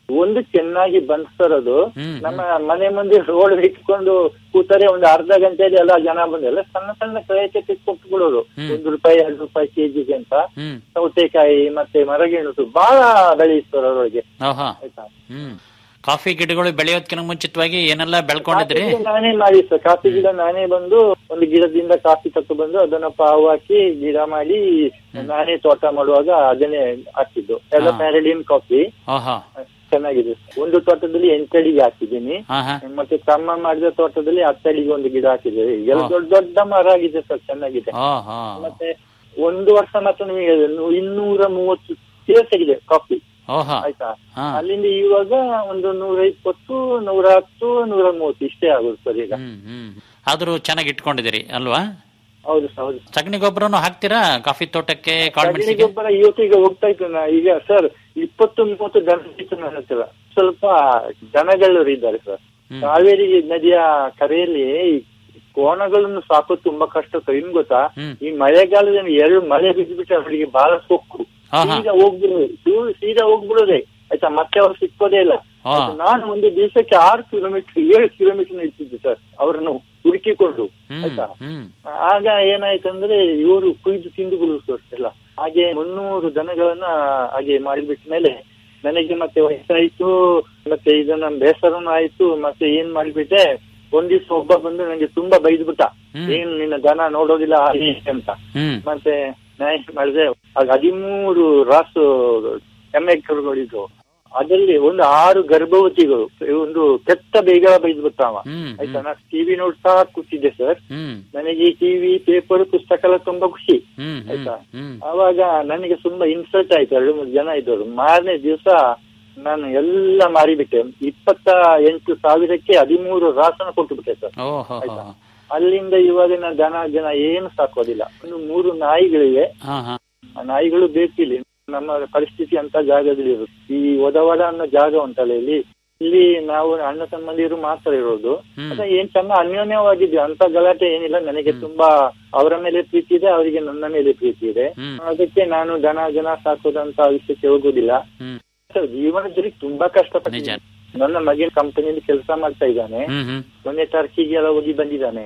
Speaker 5: ಒಂದು ಚೆನ್ನಾಗಿ ಬಂದ್ ಸರ್ ಅದು
Speaker 4: ಹ್ಮ್,
Speaker 5: ನಮ್ಮ ಮನೆ ಮುಂದೆ ರೋಡ್ ಇಟ್ಕೊಂಡು ಕೂತಾರೆ ಒಂದು ಅರ್ಧ ಗಂಟೆಯಲ್ಲಿ ಎಲ್ಲ ಜನ ಬಂದು ಎಲ್ಲ ಸಣ್ಣ ಸಣ್ಣ ಕ್ರಯಕ್ಕೆ ಕೊಟ್ಟು ಬಿಡೋದು
Speaker 4: ಹ್ಮ್.
Speaker 5: ಒಂದು ರೂಪಾಯಿ ಎರಡು ರೂಪಾಯಿ ಕೆಜಿಗೆ ಅಂತ
Speaker 4: ಹ್ಮ್
Speaker 5: ಸೌತೆಕಾಯಿ ಮತ್ತೆ ಮರಗೆಣಸು ಬಹಳ ಬೆಳೆಯುತ್ತಾರೆ ಅದರೊಳಗೆ
Speaker 4: ಓಹೋ
Speaker 5: ಆಯ್ತಾ
Speaker 4: ಹ್ಮ್ ಕಾಫಿ ಗಿಡಗಳು ಬೆಳೆಯೋದಕ್ಕಿಂತ ಮುಂಚಿತವಾಗಿ ಏನೆಲ್ಲ ಬೆಳ್ಕೊಂಡಿದ್ರಿ
Speaker 5: ಕಾಫಿ ಗಿಡ ನಾನೇ ಮಾಡಿ ಸರ್ ಕಾಫಿ ಗಿಡ ನಾನೇ ಬಂದು ಒಂದು ಗಿಡದಿಂದ ಕಾಫಿ ತಕೊಂಡು ಬಂದು ಅದನ್ನ ಪಾವು ಹಾಕಿ ಗಿಡ ಮಾಡಿ ನಾನೇ ತೋಟ ಮಾಡುವಾಗ ಅದನ್ನೇ ಹಾಕಿದ್ದು ಎಲ್ಲ
Speaker 4: ಹಾ.
Speaker 5: ಪ್ಯಾರಡಿಯನ್ ಕಾಫಿ
Speaker 4: ಓಹೋ
Speaker 5: ಚೆನ್ನಾಗಿದೆ ಒಂದು ತೋಟದಲ್ಲಿ ಎಂಟಡಿಗೆ ಹಾಕಿದ್ದೀನಿ
Speaker 4: ಹಾ ಹಾ
Speaker 5: ಮತ್ತೆ ತಮ್ಮ ಮಾಡಿದ ತೋಟದಲ್ಲಿ ಹತ್ತಡಿಗೆ ಒಂದು ಗಿಡ ಹಾಕಿದ್ದೇವೆ ಎಲ್ಲ
Speaker 4: ಹಾ.
Speaker 5: ದೊಡ್ಡ ದೊಡ್ಡ ಮರ ಆಗಿದೆ ಸರ್ ಚೆನ್ನಾಗಿದೆ
Speaker 4: ಓಹೋ
Speaker 5: ಮತ್ತೆ ಒಂದು ವರ್ಷ ಮಾತ್ರ ನಿಮಗೆ ಇನ್ನೂರ ಮೂವತ್ತು ಸಿಗಿದೆ ಕಾಫಿ
Speaker 4: ಓಹೋ
Speaker 5: ಆಯ್ತಾ
Speaker 4: ಹಾ.
Speaker 5: ಅಲ್ಲಿಂದ ಇವಾಗ ಒಂದು ನೂರ ಇಪ್ಪತ್ತು ನೂರ ಹತ್ತು ನೂರ ಮೂವತ್ತು ಇಷ್ಟೇ ಆಗುದು ಸರ್ ಈಗ
Speaker 4: ಹ್ಮ್ ಹ್ಮ್ ಆದ್ರೂ ಚೆನ್ನಾಗಿ ಇಟ್ಕೊಂಡಿದ್ದೀರಿ ಅಲ್ವಾ
Speaker 5: ಹೌದು ಸರ್ ಹೌದು
Speaker 4: ಸಗಣಿ ಗೊಬ್ಬರನು ಹಾಕ್ತೀರಾ ಕಾಫಿ ತೋಟಕ್ಕೆ
Speaker 5: ಸಗಣಿ
Speaker 4: ಕಾಳುಮೆಣಸಿಗೆ
Speaker 5: ಗೊಬ್ಬರ ಇವತ್ತಿಗೆ ಹೋಗ್ತಾ ಇತ್ತು ನಾ ಈಗ ಸರ್ ಇಪ್ಪತ್ತು ಮೂವತ್ತು ದನ ಇತ್ತು ನನ್ನ ಹತ್ರ ಸ್ವಲ್ಪ ದನಗಳು ಇದ್ದಾರೆ ಸರ್
Speaker 4: ಹ್ಮ್.
Speaker 5: ಕಾವೇರಿ ನದಿಯ ಕರೆಯಲ್ಲಿ ಈ ಕೋಣಗಳನ್ನು ಸಾಕೋದು ತುಂಬಾ ಕಷ್ಟ ಸರ್ ಇನ್ ಗೊತ್ತಾ
Speaker 4: ಹ್ಮ್.
Speaker 5: ಈ ಮಳೆಗಾಲದಲ್ಲಿ ಎರಡು ಮಳೆ ಬಿದ್ದುಬಿಟ್ರೆ ಅವರಿಗೆ ಬಹಳ ಸೊಕ್ಕು
Speaker 4: ಹಾ, ಹಾ.
Speaker 5: ಸೀದಾ ಹೋಗ್ಬಿಡೋದು ಸೀ- ಸೀದಾ ಹೋಗ್ಬಿಡೋದೆ ಆಯ್ತಾ ಮತ್ತೆ ಅವ್ರು ಸಿಕ್ಕೋದೇ ಇಲ್ಲ
Speaker 4: ಹಾ.
Speaker 5: ಆಯ್ತಾ, ನಾನು ಒಂದು ದಿವಸಕ್ಕೆ ಆರು ಕಿಲೋಮೀಟರ್ ಏಳು ಕಿಲೋಮೀಟರ್ ಇರ್ತಿದ್ದೆ ಸರ್ ಅವರನ್ನು ಹುಡುಕಿಕೊಂಡು
Speaker 4: ಹ್ಮ್
Speaker 5: ಆಯ್ತಾ
Speaker 4: ಹ್ಮ್
Speaker 5: ಆಗ ಏನಾಯ್ತಂದ್ರೆ ಇವರು ಕುಯ್ದು ತಿಂದು ಬಿಡುವುದು ಎಲ್ಲ ಹಾಗೆ ಮುನ್ನೂರು ದನಗಳನ್ನ ಹಾಗೆ ಮಾಡಿಬಿಟ್ಟ ಮೇಲೆ ನನಗೆ ಮತ್ತೆ ವಯಸ್ಸಾಯ್ತು ಮತ್ತೆ ಇದನ್ನ ಬೇಸರನು ಆಯ್ತು ಮತ್ತೆ ಏನ್ ಮಾಡಿಬಿಟ್ಟೆ ಒಂದ್ ದಿವ್ಸ ಒಬ್ಬ ಬಂದು ನನಗೆ ತುಂಬಾ ಬೈದು ಬಿಟ್ಟ
Speaker 4: ಹ್ಮ್.
Speaker 5: ಏನ್ ನಿನ್ನ ದನ ನೋಡೋದಿಲ್ಲ ಹಾಗೆ ಹೀಗೆ ಅಂತ
Speaker 4: ಹ್ಮ್
Speaker 5: ಮತ್ತೆ ನಾ ಏನ್ ಮಾಡಿದೆ ಆಗ ಹದಿಮೂರು ರಾಸು ಎಮ್ಮೆ ಕರುಗಳಿದ್ವು ಅದರಲ್ಲಿ ಒಂದು ಆರು ಗರ್ಭವತಿಗಳು ಒಂದು ಕೆಟ್ಟ ಬೇಗ ಬೈದು ಬಿಟ್ಟಾವ
Speaker 4: ಹ್ಮ್
Speaker 5: ಆಯ್ತಾ ನಾ ಟಿವಿ ನೋಡ್ತಾ ಕೂತಿದ್ದೆ ಸರ್
Speaker 4: ಹ್ಮ್
Speaker 5: ನನಗೆ ಟಿವಿ ಪೇಪರ್ ಪುಸ್ತಕ ಎಲ್ಲ ತುಂಬಾ ಖುಷಿ
Speaker 4: ಹ್ಮ್
Speaker 5: ಆಯ್ತಾ
Speaker 4: ಹ್ಮ್
Speaker 5: ಆವಾಗ ನನಗೆ ತುಂಬಾ ಇನ್ಸಲ್ಟ್ ಆಯ್ತು ಎರಡು ಮೂರು ಜನ ಇದ್ದವರು ಮಾರನೇ ದಿವಸ ನಾನು ಎಲ್ಲ ಮಾರಿಬಿಟ್ಟೆ ಇಪ್ಪತ್ತ ಎಂಟು ಸಾವಿರಕ್ಕೆ ಹದಿಮೂರು ರಾಸನ ಕೊಟ್ಟು ಬಿಟ್ಟೆ ಸರ್
Speaker 4: ಓಹೋ
Speaker 5: ಆಯ್ತಾ ಅಲ್ಲಿಂದ ಇವಾಗ ನಾನು ದನ ಜನ ಏನು ಸಾಕೋದಿಲ್ಲ ಒಂದು ಮೂರು ನಾಯಿಗಳಿವೆ
Speaker 4: ಹಾ ಹಾ
Speaker 5: ಆ ನಾಯಿಗಳು ಬೇಕಿಲ್ಲಿ ನಮ್ಮ ಪರಿಸ್ಥಿತಿ ಅಂತ ಜಾಗದಲ್ಲಿ ಇರೋದು ಈ ಒದವಡ ಅನ್ನೋ ಜಾಗ ಉಂಟಲ್ಲ ಇಲ್ಲಿ ಇಲ್ಲಿ ನಾವು ಅಣ್ಣ ತಮ್ಮಂದಿರು ಮಾತ್ರ ಇರೋದು
Speaker 4: ಹ್ಮ್.
Speaker 5: ಅದೇ ಏನ್ ಚೆನ್ನ ಅನ್ಯೋನ್ಯವಾಗಿದ್ವಿ ಅಂತ ಗಲಾಟೆ ಏನಿಲ್ಲ ನನಗೆ ತುಂಬಾ ಅವರ ಮೇಲೆ ಪ್ರೀತಿ ಇದೆ ಅವರಿಗೆ ನನ್ನ ಮೇಲೆ ಪ್ರೀತಿ ಇದೆ
Speaker 4: ಹ್ಮ್.
Speaker 5: ಅದಕ್ಕೆ ನಾನು ದನ ಜನ ಸಾಕೋದಂತ ವಿಷಯಕ್ಕೆ ಹೋಗುದಿಲ್ಲ
Speaker 4: ಹ್ಮ್
Speaker 5: ಸರ್, ಜೀವನದಲ್ಲಿ ತುಂಬಾ ಕಷ್ಟಪಟ್ಟಿದ್ದೇನೆ ನನ್ನ ಮಗಿನ ಕಂಪನಿಯಲ್ಲಿ ಕೆಲಸ ಮಾಡ್ತಾ ಇದ್ದಾನೆ
Speaker 4: ಹ್ಮ್ ಹ್ಮ್
Speaker 5: ಮೊನ್ನೆ ಟರ್ಕಿಗೆ ಎಲ್ಲ ಹೋಗಿ ಬಂದಿದ್ದಾನೆ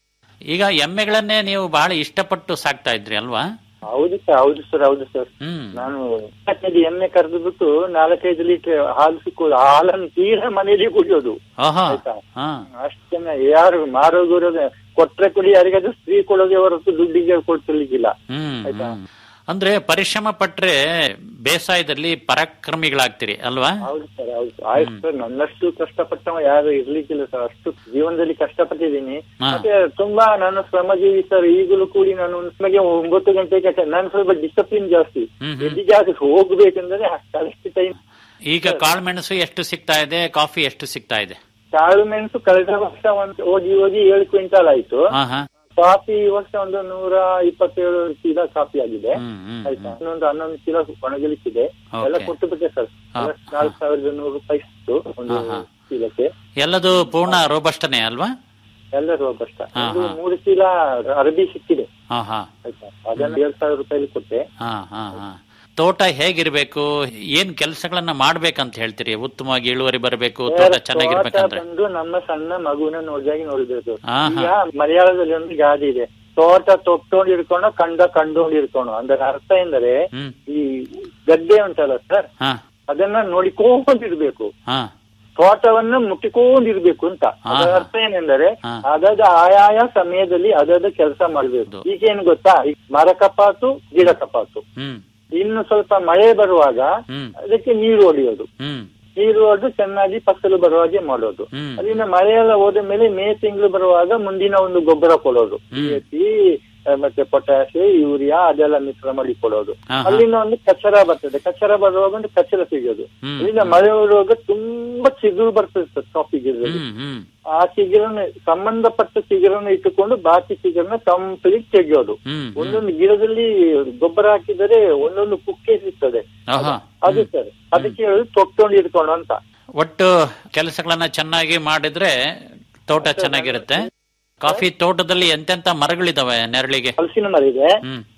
Speaker 4: ಈಗ ಎಮ್ಮೆಗಳನ್ನೇ ನೀವು ಬಹಳ ಇಷ್ಟಪಟ್ಟು ಸಾಕ್ತಾ ಇದ್ರಿ ಅಲ್ವಾ
Speaker 5: ಹೌದು ಸರ್ ಹೌದು ಸರ್ ಹೌದು ಸರ್
Speaker 4: ಹ್ಮ್
Speaker 5: ನಾನು ಇಪ್ಪತ್ತೈದು ಎಮ್ಮೆ ಕರೆದು ಬಿಟ್ಟು ನಾಲ್ಕೈದು ಲೀಟರ್ ಹಾಲು ಸಿಕ್ಕೋದು ಹಾಲನ್ನು ತೀರಾ ಮನೆಯಲ್ಲಿ ಕುಡಿಯೋದು
Speaker 4: ಓಹೋ
Speaker 5: ಆಯ್ತಾ?
Speaker 4: ಹಾ
Speaker 5: ಅಷ್ಟು ಜನ ಯಾರು ಮಾರೋಗಿರೋದು ಕೊಟ್ರೆ ಕುಡಿ ಯಾರಿಗಾದ್ರೂ ಸ್ತ್ರೀ ಕೊಡೋದೇ ಹೊರತು ದುಡ್ಡಿಗೆ ಕೊಡ್ತಿರ್ಲಿಕ್ಕಿಲ್ಲ
Speaker 4: ಹ್ಮ್
Speaker 5: ಆಯ್ತಾ?
Speaker 4: ಹ್ಮ್. ಅಂದ್ರೆ ಪರಿಶ್ರಮ ಪಟ್ರೆ ಬೇಸಾಯದಲ್ಲಿ ಪರಾಕ್ರಮಿಗಳಾಗ್ತೀರಿ ಅಲ್ವಾ
Speaker 5: ಹೌದು ಸರ್ ಹೌದು ಆಯ್ತು ಸರ್ ನನ್ನಷ್ಟು ಕಷ್ಟಪಟ್ಟವ ಯಾರು ಇರ್ಲಿಕ್ಕಿಲ್ಲ ಸರ್ ಅಷ್ಟು ಜೀವನದಲ್ಲಿ ಕಷ್ಟಪಟ್ಟಿದ್ದೀನಿ
Speaker 4: ಹಾ.
Speaker 5: ಮತ್ತೆ ತುಂಬಾ ನನ್ನ ಶ್ರಮಜೀವಿ ಸರ್ ಈಗಲೂ ಕೂಡಿ ನಾನು ನಮಗೆ ಒಂಬತ್ತು ಗಂಟೆಗೆ ನಾನು ಸ್ವಲ್ಪ ಡಿಸಿಪ್ಲಿನ್ ಜಾಸ್ತಿ
Speaker 4: ಹ್ಮ್ ಹ್ಮ್.
Speaker 5: ಎಲ್ಲಿ ಜಾಗಕ್ಕೆ ಹೋಗ್ಬೇಕಂದ್ರೆ ಕರೆಕ್ಟ್ ಟೈಮ್
Speaker 4: ಈಗ ಕಾಳುಮೆಣಸು ಎಷ್ಟು ಸಿಗ್ತಾ ಇದೆ ಕಾಫಿ ಎಷ್ಟು ಸಿಗ್ತಾ ಇದೆ
Speaker 5: ಕಾಳು ಮೆಣಸು ಕಳೆದ ವರ್ಷ ಒಂದು ಹೋಗಿ ಹೋಗಿ ಏಳು ಕ್ವಿಂಟಾಲ್ ಆಯ್ತು
Speaker 4: ಹಾ ಹಾ
Speaker 5: ಕಾಫಿ ಈ ವರ್ಷ ಒಂದು ನೂರ ಇಪ್ಪತ್ತೇಳು ಚೀಲ ಕಾಫಿ ಆಗಿದೆ
Speaker 4: ಹ್ಮ್ ಹ್ಮ್
Speaker 5: ಆಯ್ತಾ ಇನ್ನೊಂದು ಹನ್ನೊಂದು ಚೀಲ ಒಣಗಲಿಕ್ಕಿದೆ
Speaker 4: Okay.
Speaker 5: ಎಲ್ಲ ಕೊಟ್ಟು ಬಿಟ್ಟೆ ಸರ್
Speaker 4: ಹಾ,
Speaker 5: ನಾಲ್ಕು ಸಾವಿರದ ನೂರು ರೂಪಾಯಿ ಇತ್ತು ಒಂದು
Speaker 4: ಹಾ, ಹಾ.
Speaker 5: ಚೀಲಕ್ಕೆ
Speaker 4: ಎಲ್ಲದು ಪೂರ್ಣ ರೋಬಸ್ಟನೇ ಅಲ್ವಾ
Speaker 5: ಎಲ್ಲರೂ ಕಷ್ಟ
Speaker 4: ಹಾ,
Speaker 5: ಒಂದು
Speaker 4: ಹಾ.
Speaker 5: ಮೂರು ಚೀಲ ಅರಬಿ ಸಿಕ್ಕಿದೆ
Speaker 4: ಹಾ ಹಾ
Speaker 5: ಆಯ್ತಾ ಅದನ್ನ ಏಳು ಸಾವಿರ ರೂಪಾಯಿ ಕೊಟ್ಟೆ
Speaker 4: ಹಾ ಹಾ ಹಾ ತೋಟ ಹೇಗಿರ್ಬೇಕು ಏನ್ ಕೆಲಸಗಳನ್ನ ಮಾಡ್ಬೇಕಂತ ಹೇಳ್ತೀರಿ ಉತ್ತಮವಾಗಿ ಇಳುವರಿ ಬರಬೇಕು ತೋಟ
Speaker 5: ತೋಟ
Speaker 4: ಚೆನ್ನಾಗಿರ್ಬೇಕಂದ್ರೆ
Speaker 5: ಬಂದು ನಮ್ಮ ಸಣ್ಣ ಮಗುನ ನೋಡಿದಾಗಿ ನೋಡ್ಬೇಕು
Speaker 4: ಹಾ, ಹಾ.
Speaker 5: ಈಗ ಮಲಯಾಳದಲ್ಲಿ ಒಂದು ಗಾದೆ ಇದೆ ತೋಟ ತೊಟ್ಟೋಂಡು ಇರ್ಕೊಂಡು ಕಂಡ ಕಂಡೋಂಡು ಇರ್ಕೊಂಡು ಅದರ ಅರ್ಥ ಎಂದರೆ
Speaker 4: ಹ್ಮ್
Speaker 5: ಈ ಗದ್ದೆ ಉಂಟಲ್ಲ ಸರ್
Speaker 4: ಹಾ
Speaker 5: ಅದನ್ನ ನೋಡಿಕೊಂಡಿರ್ಬೇಕು
Speaker 4: ಹಾ
Speaker 5: ತೋಟವನ್ನ ಮುಟ್ಟಿಕೊಂಡಿರ್ಬೇಕು ಅಂತ
Speaker 4: ಹಾ,
Speaker 5: ಅದರ
Speaker 4: ಹಾ.
Speaker 5: ಅರ್ಥ ಏನೆಂದರೆ
Speaker 4: ಹಾ.
Speaker 5: ಅದಾದ ಆಯಾಯ ಸಮಯದಲ್ಲಿ ಅದಾದ ಕೆಲಸ ಮಾಡ್ಬೇಕು
Speaker 4: ಹೌದು.
Speaker 5: ಈಗ ಏನ್ ಗೊತ್ತಾ ಈಗ ಮರ ಕಪಾತು ಗಿಡ ಕಪಾತು
Speaker 4: ಹ್ಮ್
Speaker 5: ಇನ್ನು ಸ್ವಲ್ಪ ಮಳೆ ಬರುವಾಗ
Speaker 4: ಹ್ಮ್
Speaker 5: ಅದಕ್ಕೆ ನೀರು ಹೊಡೆಯೋದು
Speaker 4: ಹ್ಮ್
Speaker 5: ನೀರು ಹೊಡೆದು ಚೆನ್ನಾಗಿ ಫಸಲು ಬರುವ ಹಾಗೆ ಮಾಡೋದು
Speaker 4: ಹ್ಮ್.
Speaker 5: ಅಲ್ಲಿಂದ ಮಳೆಯೆಲ್ಲ ಹೋದ ಮೇಲೆ ಮೇ ತಿಂಗಳು ಬರುವಾಗ ಮುಂದಿನ ಒಂದು ಗೊಬ್ಬರ ಕೊಡೋದು
Speaker 4: ಹ್ಮ್.
Speaker 5: ಡಿ ಮತ್ತೆ ಪೊಟ್ಯಾಶ್ ಯೂರಿಯಾ ಅದೆಲ್ಲ ಮಿಶ್ರ ಮಾಡಿ ಕೊಡೋದು
Speaker 4: ಹಾ, ಹಾ.
Speaker 5: ಅಲ್ಲಿಂದ ಒಂದು ಕಚ್ಚರ ಬರ್ತದೆ ಕಚ್ಚರ ಬರುವಾಗ ಒಂದು ಕಚ್ಚರ ಸಿಗೋದು
Speaker 4: ಹ್ಮ್.
Speaker 5: ಅಲ್ಲಿಂದ ಮಳೆ ಬರುವಾಗ ತುಂಬಾ ಚಿಗುರು ಬರ್ತದೆ ಸರ್ ಕಾಫಿ ಗಿಡದಲ್ಲಿ
Speaker 4: ಹ್ಮ್ ಹ್ಮ್
Speaker 5: ಆ ಚಿಗುರನ್ನು ಸಂಬಂಧಪಟ್ಟ ಚಿಗುರನ್ನು ಇಟ್ಟುಕೊಂಡು ಬಾಕಿ ಚಿಗುರನ್ನ ಕಂಪ್ಲೀಟ್ ತೆಗೆಯೋದು
Speaker 4: ಹ್ಮ್
Speaker 5: ಒಂದೊಂದು ಗಿಡದಲ್ಲಿ ಗೊಬ್ಬರ ಹಾಕಿದರೆ ಒಂದೊಂದು ಕುಕ್ಕೆ ಸಿಗ್ತದೆ
Speaker 4: ಆಹಾ.
Speaker 5: ಅದು ಸರ್ ಅದಕ್ಕೆ ಹೇಳುದು ತೊಟ್ಟೊಂಡು ಇಟ್ಕೊಂಡು ಅಂತ
Speaker 4: ಒಟ್ಟು ಕೆಲಸಗಳನ್ನ ಚೆನ್ನಾಗಿ ಮಾಡಿದ್ರೆ ತೋಟ ಚೆನ್ನಾಗಿರುತ್ತೆ ಕಾಫಿ ತೋಟದಲ್ಲಿ ಎಂತೆಂತ ಮರಗಳಿದಾವೆ ನೆರಳಿಗೆ
Speaker 5: ಹಲಸಿನ ಮರ ಇದೆ
Speaker 4: ಹ್ಮ್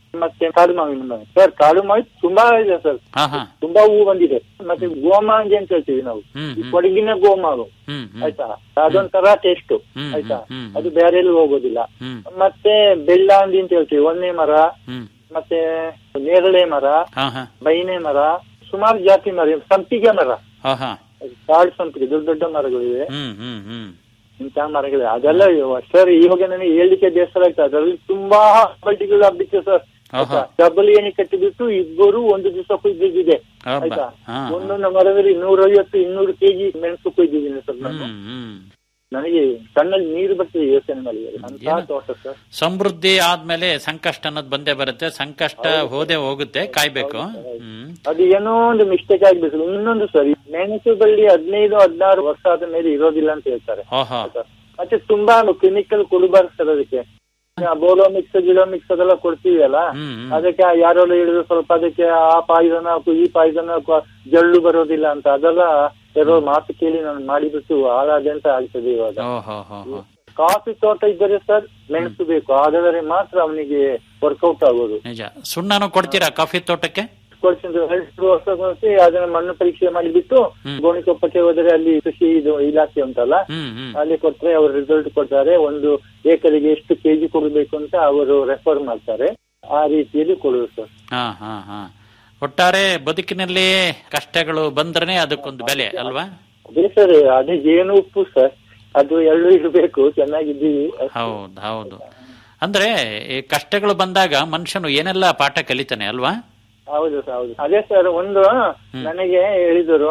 Speaker 5: ಮತ್ತೆ ಕಾಡು ಮಾವಿನ ಮರ ಸರ್ ಕಾಡು ಮಾವಿ ತುಂಬಾ ಇದೆ ಸರ್
Speaker 4: ಹಾ ಹಾ
Speaker 5: ತುಂಬಾ ಹೂ ಬಂದಿದೆ ಮತ್ತೆ ಗೋಮಾಂಜಿ ಅಂತ ಹೇಳ್ತೀವಿ ನಾವು
Speaker 4: ಹ್ಮ್
Speaker 5: ಈ
Speaker 4: ಹ್ಮ್
Speaker 5: ಕೊಡಗಿನ ಗೋಮಾವು
Speaker 4: ಹ್ಮ್ ಹ್ಮ್
Speaker 5: ಆಯ್ತಾ ಅದೊಂಥರ ಟೇಸ್ಟ್
Speaker 4: ಹ್ಮ್,
Speaker 5: ಆಯ್ತಾ
Speaker 4: ಹ್ಮ್, ಹ್ಮ್.
Speaker 5: ಅದು ಬೇರೆ ಎಲ್ಲೂ ಹೋಗೋದಿಲ್ಲ
Speaker 4: ಹ್ಮ್
Speaker 5: ಮತ್ತೆ ಬೆಳ್ಳಾಂದಿ ಅಂತ ಹೇಳ್ತೀವಿ ಒಂದೇ ಮರ
Speaker 4: ಹ್ಮ್
Speaker 5: ಮತ್ತೆ ನೇರಳೆ ಮರ
Speaker 4: ಹಾ ಹಾ
Speaker 5: ಬೈನೆ ಮರ ಸುಮಾರು ಜಾತಿ ಮರ ಸಂಪಿಗೆ ಮರ
Speaker 4: ಹಾ ಹಾ
Speaker 5: ಕಾಡು ಸಂಪಿಗೆ ದೊಡ್ಡ ದೊಡ್ಡ ಮರಗಳಿವೆ
Speaker 4: ಹ್ಮ್ ಹ್ಮ್ ಹ್ಮ್
Speaker 5: ಇಂತಹ ಮರಗಳಿವೆ ಅದೆಲ್ಲ ಸರ್ ಇವಾಗ ನನಗೆ ಹೇಳಲಿಕ್ಕೆ ಬೇಸರ ಆಗ್ತದೆ ಅದರಲ್ಲಿ ತುಂಬಾ ಬಲ್ಟಿಗಳು ಹಬ್ಬಿತ್ತು ಸರ್
Speaker 4: ಆಹಾ.
Speaker 5: ಡಬಲ್ ಏಣಿ ಕಟ್ಟಿಬಿಟ್ಟು ಇಬ್ಬರು ಒಂದು ದಿವಸ ಕೊಯ್ದಿದ್ದಿದೆ
Speaker 4: ಹಬ್ಬ.
Speaker 5: ಆಯ್ತಾ
Speaker 4: ಹಾ, ಹಾ.
Speaker 5: ಒಂದೊಂದು ಮರದಲ್ಲಿ ನೂರೈವತ್ತು ಇನ್ನೂರು ಕೆಜಿ ಮೆಣಸು ಕೊಯ್ದಿದ್ದೀನಿ ಸರ್ ನಾನು
Speaker 4: ಹ್ಮ್ ಹ್ಮ್
Speaker 5: ನನಗೆ ಕಣ್ಣಲ್ಲಿ ನೀರು ಬರ್ತದೆ ಯೋಚನೆ ಮಾಡಿದರೆ ಅಂತ
Speaker 4: ಏನು?
Speaker 5: ತೋಟ ಸರ್
Speaker 4: ಸಮೃದ್ಧಿ ಆದ್ಮೇಲೆ ಸಂಕಷ್ಟ ಅನ್ನೋದು ಬಂದೇ ಬರುತ್ತೆ ಸಂಕಷ್ಟ ಹೋದೆ ಹೋಗುತ್ತೆ ಕಾಯ್ಬೇಕು ಹ್ಮ್
Speaker 5: ಅದು ಏನೋ ಒಂದು ಮಿಸ್ಟೇಕ್ ಆಗ್ಬೇಕು ಇನ್ನೊಂದು ಸರ್ ಈ ಮೆಣಸು ಬಳ್ಳಿ ಹದಿನೈದು ಹದಿನಾರು ವರ್ಷ ಆದ ಮೇಲೆ ಇರೋದಿಲ್ಲ ಅಂತ ಹೇಳ್ತಾರೆ
Speaker 4: ಓಹೋ
Speaker 5: ಮತ್ತೆ ತುಂಬಾ ಕೆಮಿಕಲ್ ಕೊಡಬಾರ್ದು ಸರ್ ಅದಕ್ಕೆ ಬೋಲೋ ಮಿಕ್ಸ್ ಗಿಲೋ ಮಿಕ್ಸ್ ಅದೆಲ್ಲ ಕೊಡ್ತೀವಿ ಅಲ್ಲ
Speaker 4: ಹ್ಮ್ ಹ್ಮ್
Speaker 5: ಅದಕ್ಕೆ ಯಾರೋ ಹೇಳಿದ್ರು ಸ್ವಲ್ಪ ಅದಕ್ಕೆ ಆ ಪಾಯ್ಸನ್ ಹಾಕು ಈ ಪಾಯ್ಸನ್ ಹಾಕು ಜಳ್ಳು ಬರೋದಿಲ್ಲ ಅಂತ ಅದೆಲ್ಲ ಯಾರೋ ಮಾತು ಕೇಳಿ ನಾನು ಮಾಡಿಬಿಟ್ಟು ಹಾಳಾದೆ ಅಂತ ಆಗ್ತದೆ ಇವಾಗ
Speaker 4: ಓಹೋ ಹೋ ಹೋ
Speaker 5: ಕಾಫಿ ತೋಟ ಇದ್ದರೆ ಸರ್ ಮೆಣಸು ಬೇಕು ಹಾಗಾದರೆ ಮಾತ್ರ ಅವನಿಗೆ ವರ್ಕೌಟ್ ಆಗೋದು
Speaker 4: ನಿಜ ಸುಣ್ಣನು ಕೊಡ್ತೀರಾ ಕಾಫಿ ತೋಟಕ್ಕೆ
Speaker 5: ಕೊಡ್ಸಿದ್ದು ಎರಡು ವರ್ಷ ಕೊಡಿಸಿ ಅದನ್ನ ಮಣ್ಣು ಪರೀಕ್ಷೆ ಮಾಡಿಬಿಟ್ಟು
Speaker 4: ಹ್ಮ್.
Speaker 5: ಗೋಣಿಕೊಪ್ಪಕ್ಕೆ ಹೋದರೆ ಅಲ್ಲಿ ಕೃಷಿ ಇದು ಇಲಾಖೆ ಉಂಟಲ್ಲ
Speaker 4: ಹ್ಮ್ ಹ್ಮ್
Speaker 5: ಅಲ್ಲಿ ಕೊಟ್ರೆ ಅವರು ರಿಸಲ್ಟ್ ಕೊಡ್ತಾರೆ ಒಂದು ಏಕರಿಗೆ ಎಷ್ಟು ಕೆಜಿ ಕೊಡಬೇಕು ಅಂತ ಅವರು ರೆಫರ್ ಮಾಡ್ತಾರೆ ಆ ರೀತಿಯಲ್ಲಿ ಕೊಡುವುದು ಸರ್
Speaker 4: ಹಾ ಹಾ ಹಾ ಒಟ್ಟಾರೆ ಬದುಕಿನಲ್ಲಿ ಕಷ್ಟಗಳು ಬಂದ್ರೆ ಅದಕ್ಕೊಂದು ಬೆಲೆ ಅಲ್ವಾ
Speaker 5: ಅದೇ ಸರ್ ಅದೇ ಜೇನು ಉಪ್ಪು ಸರ್ ಅದು ಎರಡು ಇರಬೇಕು ಚೆನ್ನಾಗಿದ್ದೀವಿ ಅಷ್ಟೇ.
Speaker 4: ಹೌದು ಹೌದು ಅಂದ್ರೆ ಈ ಕಷ್ಟಗಳು ಬಂದಾಗ ಮನುಷ್ಯನು ಏನೆಲ್ಲ ಪಾಠ ಕಲಿತಾನೆ ಅಲ್ವಾ
Speaker 5: ಹೌದು ಸರ್ ಹೌದು ಅದೇ ಸರ್ ಒಂದು ನನಗೆ ಹೇಳಿದರು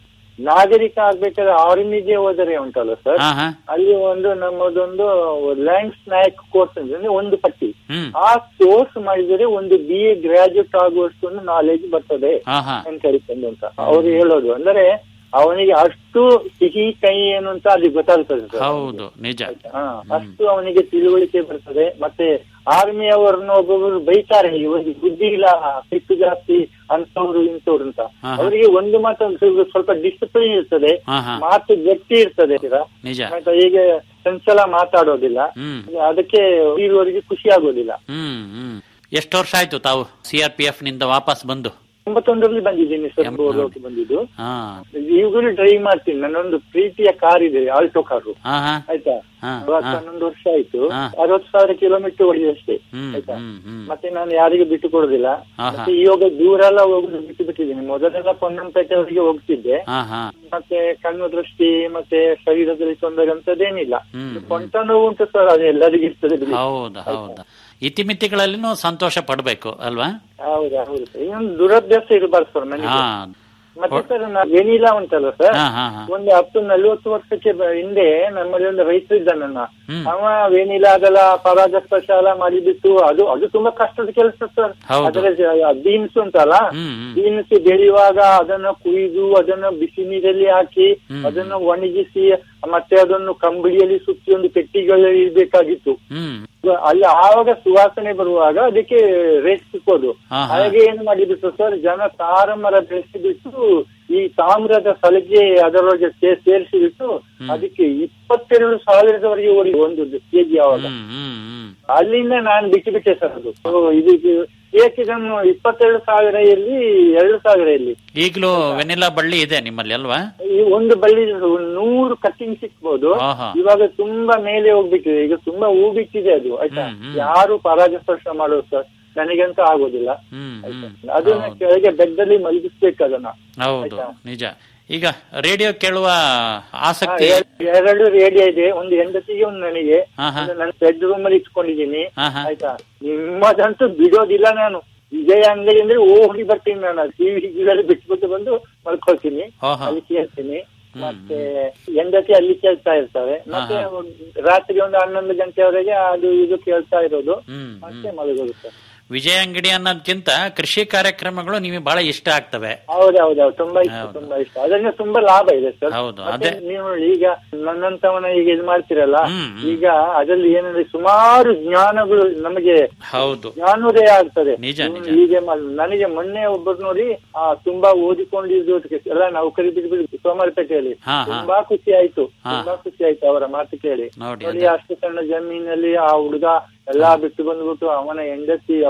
Speaker 5: ನಾಗರಿಕ ಆಗ್ಬೇಕಾದ್ರೆ ಆರ್ಮಿಗೆ ಹೋದರೆ ಉಂಟಲ್ಲ ಸರ್
Speaker 4: ಹಾ ಹಾ
Speaker 5: ಅಲ್ಲಿ ಒಂದು ನಮ್ಮದೊಂದು ಲ್ಯಾಂಡ್ ಸ್ನಾಕ್ ಕೋರ್ಸ್ ಅಂದ್ರೆ ಒಂದು ಪಟ್ಟಿ
Speaker 4: ಹ್ಮ್
Speaker 5: ಆ ಕೋರ್ಸ್ ಮಾಡಿದರೆ ಒಂದು ಬಿ ಎ ಗ್ರಾಜುಯೇಟ್ ಆಗುವಷ್ಟು ನಾಲೆಜ್ ಬರ್ತದೆ
Speaker 4: ಹಾ ಹಾ
Speaker 5: ಅಂತ ಹೇಳಿಕೊಂಡು ಅಂತ ಅವ್ರು ಹೇಳೋದು ಅಂದ್ರೆ ಅವನಿಗೆ ಅಷ್ಟು ಸಿಹಿ ಕೈ ಏನು ಅಂತ ಅಲ್ಲಿ ಗೊತ್ತಾಗ್ತದೆ ಸರ್
Speaker 4: ಹೌದು ನಿಜ
Speaker 5: ಹಾ, ಅಷ್ಟು ಅವನಿಗೆ ತಿಳುವಳಿಕೆ ಬರ್ತದೆ ಮತ್ತೆ ಆರ್ಮಿ ಅವರನ್ನ ಒಬ್ಬೊಬ್ರು ಬೈತಾರೆ ಇವಾಗ ಬುದ್ಧಿ ಇಲ್ಲ ಸಿಟ್ಟು ಜಾಸ್ತಿ ಅಂತವ್ರು ಇಂಥವ್ರು ಅಂತ
Speaker 4: ಹಾ, ಹಾ.
Speaker 5: ಅವರಿಗೆ ಒಂದು ಮಾತು ಸ್ವಲ್ಪ- ಸ್ವಲ್ಪ ಡಿಸಿಪ್ಲಿನ್ ಇರ್ತದೆ
Speaker 4: ಹಾ ಹಾ
Speaker 5: ಮಾತು ಗಟ್ಟಿ ಇರ್ತದೆ ಸರ.
Speaker 4: ನಿಜ
Speaker 5: ಮತ್ತೆ ಹೀಗೆ ಚಂಚಲ ಮಾತಾಡೋದಿಲ್ಲ
Speaker 4: ಹ್ಮ್
Speaker 5: ಅದಕ್ಕೆ ಇರುವವರಿಗೆ ಖುಷಿ ಆಗೋದಿಲ್ಲ
Speaker 4: ಹ್ಮ್ ಹ್ಮ್ ಎಷ್ಟು ವರ್ಷ ಆಯ್ತು ತಾವು ಸಿ ಆರ್ ಪಿ ಎಫ್ ನಿಂದ ವಾಪಸ್ ಬಂದು
Speaker 5: ತೊಂಬತ್ತೊಂದರಲ್ಲಿ ಬಂದಿದ್ದೀನಿ ಸರ್
Speaker 4: ಎಂ-
Speaker 5: ಬೋರ್ಲೋಕ್ ಬಂದಿದ್ದು
Speaker 4: ಹಾ
Speaker 5: ಈಗಲೂ ಡ್ರೈವ್ ಮಾಡ್ತೀನಿ ನನ್ನೊಂದು ಪ್ರೀತಿಯ ಕಾರ್ ಇದೆ ಆಲ್ಟೋ ಕಾರು
Speaker 4: ಹಾ ಹಾ
Speaker 5: ಆಯ್ತಾ
Speaker 4: ಹಾ,
Speaker 5: ಇವಾಗ
Speaker 4: ಹಾ.
Speaker 5: ಹನ್ನೊಂದು ವರ್ಷ ಆಯ್ತು
Speaker 4: ಹಾ.
Speaker 5: ಅರವತ್ತು ಸಾವಿರ ಕಿಲೋಮೀಟರ್ ಹೊಡೆದಷ್ಟೇ
Speaker 4: ಹ್ಮ್
Speaker 5: ಆಯ್ತಾ
Speaker 4: ಹ್ಮ್ ಹ್ಮ್
Speaker 5: ಮತ್ತೆ ನಾನು ಯಾರಿಗೂ ಬಿಟ್ಟು ಕೊಡೋದಿಲ್ಲ
Speaker 4: ಆಹಾ.
Speaker 5: ಮತ್ತೆ ಇವಾಗ ದೂರ ಎಲ್ಲ ಹೋಗುದು ಬಿಟ್ಟು ಬಿಟ್ಟಿದ್ದೀನಿ ಮೊದಲೆಲ್ಲ ಪೊನ್ನಂಪೇಟೆವರೆಗೆ ಹೋಗ್ತಿದ್ದೆ
Speaker 4: ಹಾ ಹಾ
Speaker 5: ಮತ್ತೆ ಕಣ್ಣು ದೃಷ್ಟಿ ಮತ್ತೆ ಶರೀರದಲ್ಲಿ ತೊಂದರೆ ಅಂತದೇನಿಲ್ಲ
Speaker 4: ಹ್ಮ್,
Speaker 5: ಸೊಂಟ ನೋವು ಉಂಟು ಸರ್ ಅದು ಎಲ್ಲರಿಗೂ ಇರ್ತದೆ ಬಿಡಿ
Speaker 4: ಹೌದು ಹೌದು ಇತಿಮಿತಿಗಳಲ್ಲಿನೂ ಸಂತೋಷ ಪಡ್ಬೇಕು ಅಲ್ವಾ
Speaker 5: ಹೌದು ಹೌದು ಸರ್ ಇನ್ನೊಂದು ದುರಭ್ಯಾಸ ಇರಬಾರ್ದು ಸರ್
Speaker 4: ಹಾ
Speaker 5: ನನಗೆ ಮತ್ತೆ ಸರ್ ವೆನಿಲಾ ಉಂಟಲ್ಲ ಸರ್
Speaker 4: ಹಾ ಹಾ ಹಾ
Speaker 5: ಒಂದು ಹತ್ತು ನಲ್ವತ್ತು ವರ್ಷಕ್ಕೆ ಬ- ಹಿಂದೆ ನಮ್ಮಲ್ಲಿ ಒಂದು ರೈತ ಇದ್ದಾನನ್ನ
Speaker 4: ಹ್ಮ್.
Speaker 5: ಅವ ವೇನಿಲಾ ಅದೆಲ್ಲ ಪರಾಗಸ್ಪರ್ಶ ಎಲ್ಲ ಮಾಡಿಬಿಟ್ಟು ಅದು ಅದು ತುಂಬಾ ಕಷ್ಟದ ಕೆಲಸ ಸರ್
Speaker 4: ಹೌದು.
Speaker 5: ಅದರ ಬೀನ್ಸ್ ಉಂಟಲ್ಲ
Speaker 4: ಹ್ಮ್ ಹ್ಮ್
Speaker 5: ಬೀನ್ಸ್ ಬೆಳೆಯುವಾಗ ಅದನ್ನ ಕುಯ್ದು ಅದನ್ನ ಬಿಸಿ ನೀರಲ್ಲಿ ಹಾಕಿ
Speaker 4: ಹ್ಮ್.
Speaker 5: ಅದನ್ನು ಒಣಗಿಸಿ ಮತ್ತೆ ಅದನ್ನು ಕಂಬಳಿಯಲ್ಲಿ ಸುತ್ತಿ ಒಂದು ಪೆಟ್ಟಿಗೆಗಳಲ್ಲಿ ಇಡಬೇಕಾಗಿತ್ತು
Speaker 4: ಹ್ಮ್
Speaker 5: ಅಲ್ಲಿ ಆವಾಗ ಸುವಾಸನೆ ಬರುವಾಗ ಅದಕ್ಕೆ ರೇಟ್ ಸಿಕ್ಕೋದು
Speaker 4: ಹಾ, ಹಾ.
Speaker 5: ಹಾಗೆ ಏನು ಮಾಡಿಬಿಟ್ಟು ಸರ್ ಜನ ತಾರ ಮರ ಬೆಳೆಸಿಬಿಟ್ಟು ಈ ತಾಮ್ರದ ಸಲಿಗೆ ಅದರೊಳಗೆ ಸೇ- ಸೇರಿಸಿಬಿಟ್ಟು ಅದಕ್ಕೆ ಇಪ್ಪತ್ತೆರಡು ಸಾವಿರದವರೆಗೆ ಓಡಿ ಒಂದು ಕೆಜಿ ಆವಾಗ
Speaker 4: ಹ್ಮ್ ಹ್ಮ್ ಹ್ಮ್
Speaker 5: ಅಲ್ಲಿಂದ ನಾನು ಬಿಟ್ಟು ಬಿಟ್ಟೆ ಸರ್ ಅದು So, ಇದು ಏಕಿದನ್ನು ಇಪ್ಪತ್ತೆರಡು ಸಾವಿರ ಎಲ್ಲಿ ಎರಡು ಸಾವಿರ ಎಲ್ಲಿ
Speaker 4: ಈಗಲೂ ವೆನಿಲಾ ಬಳ್ಳಿ ಇದೆ ನಿಮ್ಮಲ್ಲಿ ಅಲ್ವಾ
Speaker 5: ಈ ಒಂದು ಬಳ್ಳಿ ನೂರು ಕಟ್ಟಿಂಗ್ ಸಿಕ್ಬೋದು
Speaker 4: ಆಹಾ.
Speaker 5: ಇವಾಗ ತುಂಬಾ ಮೇಲೆ ಹೋಗ್ಬಿಟ್ಟಿದೆ ಈಗ ತುಂಬಾ ಹೂ ಬಿಟ್ಟಿದೆ ಅದು ಆಯ್ತಾ
Speaker 4: ಹ್ಮ್, ಹ್ಮ್.
Speaker 5: ಯಾರು ಪರಾಗಸ್ಪರ್ಶ ಮಾಡೋದು ಸರ್ ನನಗಂತೂ ಆಗೋದಿಲ್ಲ
Speaker 4: ಹ್ಮ್
Speaker 5: ಆಯ್ತಾ
Speaker 4: ಹ್ಮ್
Speaker 5: ಅದನ್ನ
Speaker 4: ಹೌದು.
Speaker 5: ಕೆಳಗೆ ಬೆಡ್ಡಲ್ಲಿ ಮಲಗಿಸ್ಬೇಕು ಅದನ್ನ
Speaker 4: ಹೌದು
Speaker 5: ಆಯ್ತಾ?
Speaker 4: ನಿಜ ಈಗ ರೇಡಿಯೋ ಕೇಳುವ
Speaker 5: ಹಾ,
Speaker 4: ಆಸಕ್ತಿ
Speaker 5: ಎರ- ಎರಡು ರೇಡಿಯೋ ಇದೆ ಒಂದು ಹೆಂಡತಿಗೆ ಒಂದು ನನಗೆ
Speaker 4: ಹಾ, ಹಾ.
Speaker 5: ಒಂದು ನನ್ನ ಬೆಡ್ ರೂಮ್ ಅಲ್ಲಿ ಇಟ್ಕೊಂಡಿದ್ದೀನಿ
Speaker 4: ಹಾ, ಹಾ.
Speaker 5: ಆಯ್ತಾ ನಿಮ್ಮದಂತೂ ಬಿಡೋದಿಲ್ಲ ನಾನು ವಿಜಯ ಅಂಗಡಿ ಅಂದ್ರೆ ಹೋಗಿ ಬರ್ತೀನಿ ನಾನು ಟಿವಿ ಗಿಡಲ್ಲಿ ಬಿಟ್ಬಿಟ್ಟು ಬಂದು ಮಲ್ಕೊಳ್ತೀನಿ
Speaker 4: ಆಹಾ.
Speaker 5: ಅಲ್ಲಿ ಕೇಳ್ತೀನಿ
Speaker 4: ಹ್ಮ್,
Speaker 5: ಮತ್ತೆ ಹೆಂಡತಿ ಅಲ್ಲಿ ಕೇಳ್ತಾ ಇರ್ತಾರೆ ಮತ್ತೆ
Speaker 4: ಆಹಾ.
Speaker 5: ಒಂದ್- ರಾತ್ರಿ ಒಂದು ಹನ್ನೊಂದು ಗಂಟೆವರೆಗೆ ಅದು ಇದು ಕೇಳ್ತಾ ಇರೋದು
Speaker 4: ಹ್ಮ್
Speaker 5: ಮತ್ತೆ
Speaker 4: ಹ್ಮ್
Speaker 5: ಮಲಗೋದು ಸರ್
Speaker 4: ವಿಜಯ ಅಂಗಡಿ ಅನ್ನೋದ್ಕಿಂತ ಕೃಷಿ ಕಾರ್ಯಕ್ರಮಗಳು ನಿಮಗೆ ಬಹಳ ಇಷ್ಟ ಆಗ್ತವೆ
Speaker 5: ಹೌದೌದೌದು ತುಂಬಾ ಇಷ್ಟ
Speaker 4: ಹೌದು.
Speaker 5: ತುಂಬಾ ಇಷ್ಟ ಅದರಿಂದ ತುಂಬಾ ಲಾಭ ಇದೆ ಸರ್
Speaker 4: ಹೌದು,
Speaker 5: ಮತ್ತೆ
Speaker 4: ಅದೇ.
Speaker 5: ನೀವು ನೋಡಿ, ಈಗ ನನ್ನಂತವನ ಈಗ ಇದು ಮಾಡ್ತಿರಲ್ಲ
Speaker 4: ಹ್ಮ್, ಹ್ಮ್.
Speaker 5: ಈಗ ಅದರಲ್ಲಿ ಏನಂದ್ರೆ ಸುಮಾರು ಜ್ಞಾನಗಳು ನಮಗೆ
Speaker 4: ಹೌದು
Speaker 5: ಜ್ಞಾನೋದಯ ಆಗ್ತದೆ
Speaker 4: ನಿಜ, ನಿಜ.
Speaker 5: ಹೀಗೆ ಮ- ನನಗೆ ಮೊನ್ನೆ ಒಬ್ಬರು ನೋಡಿ ಆ ತುಂಬಾ ಓದಿಕೊಂಡಿದ್ದು ಎಲ್ಲ ನೌಕರಿ ಬಿಟ್ಟು ಸೋಮವಾರಪೇಟೆಯಲ್ಲಿ
Speaker 4: ಹಾ, ಹಾ.
Speaker 5: ತುಂಬಾ ಖುಷಿ ಆಯ್ತು
Speaker 4: ಹಾ.
Speaker 5: ತುಂಬಾ ಖುಷಿ ಆಯ್ತು ಅವರ ಮಾತು ಕೇಳಿ
Speaker 4: ನೋಡಿ,
Speaker 5: ನೋಡಿ
Speaker 4: ಅದೇ.
Speaker 5: ಅಷ್ಟು ಸಣ್ಣ ಜಮೀನಲ್ಲಿ ಆ ಹುಡುಗ ಎಲ್ಲಾ ಬಿಟ್ಟು ಬಂದ್ಬಿಟ್ಟು ಅವನ ಹೆಂಡತಿ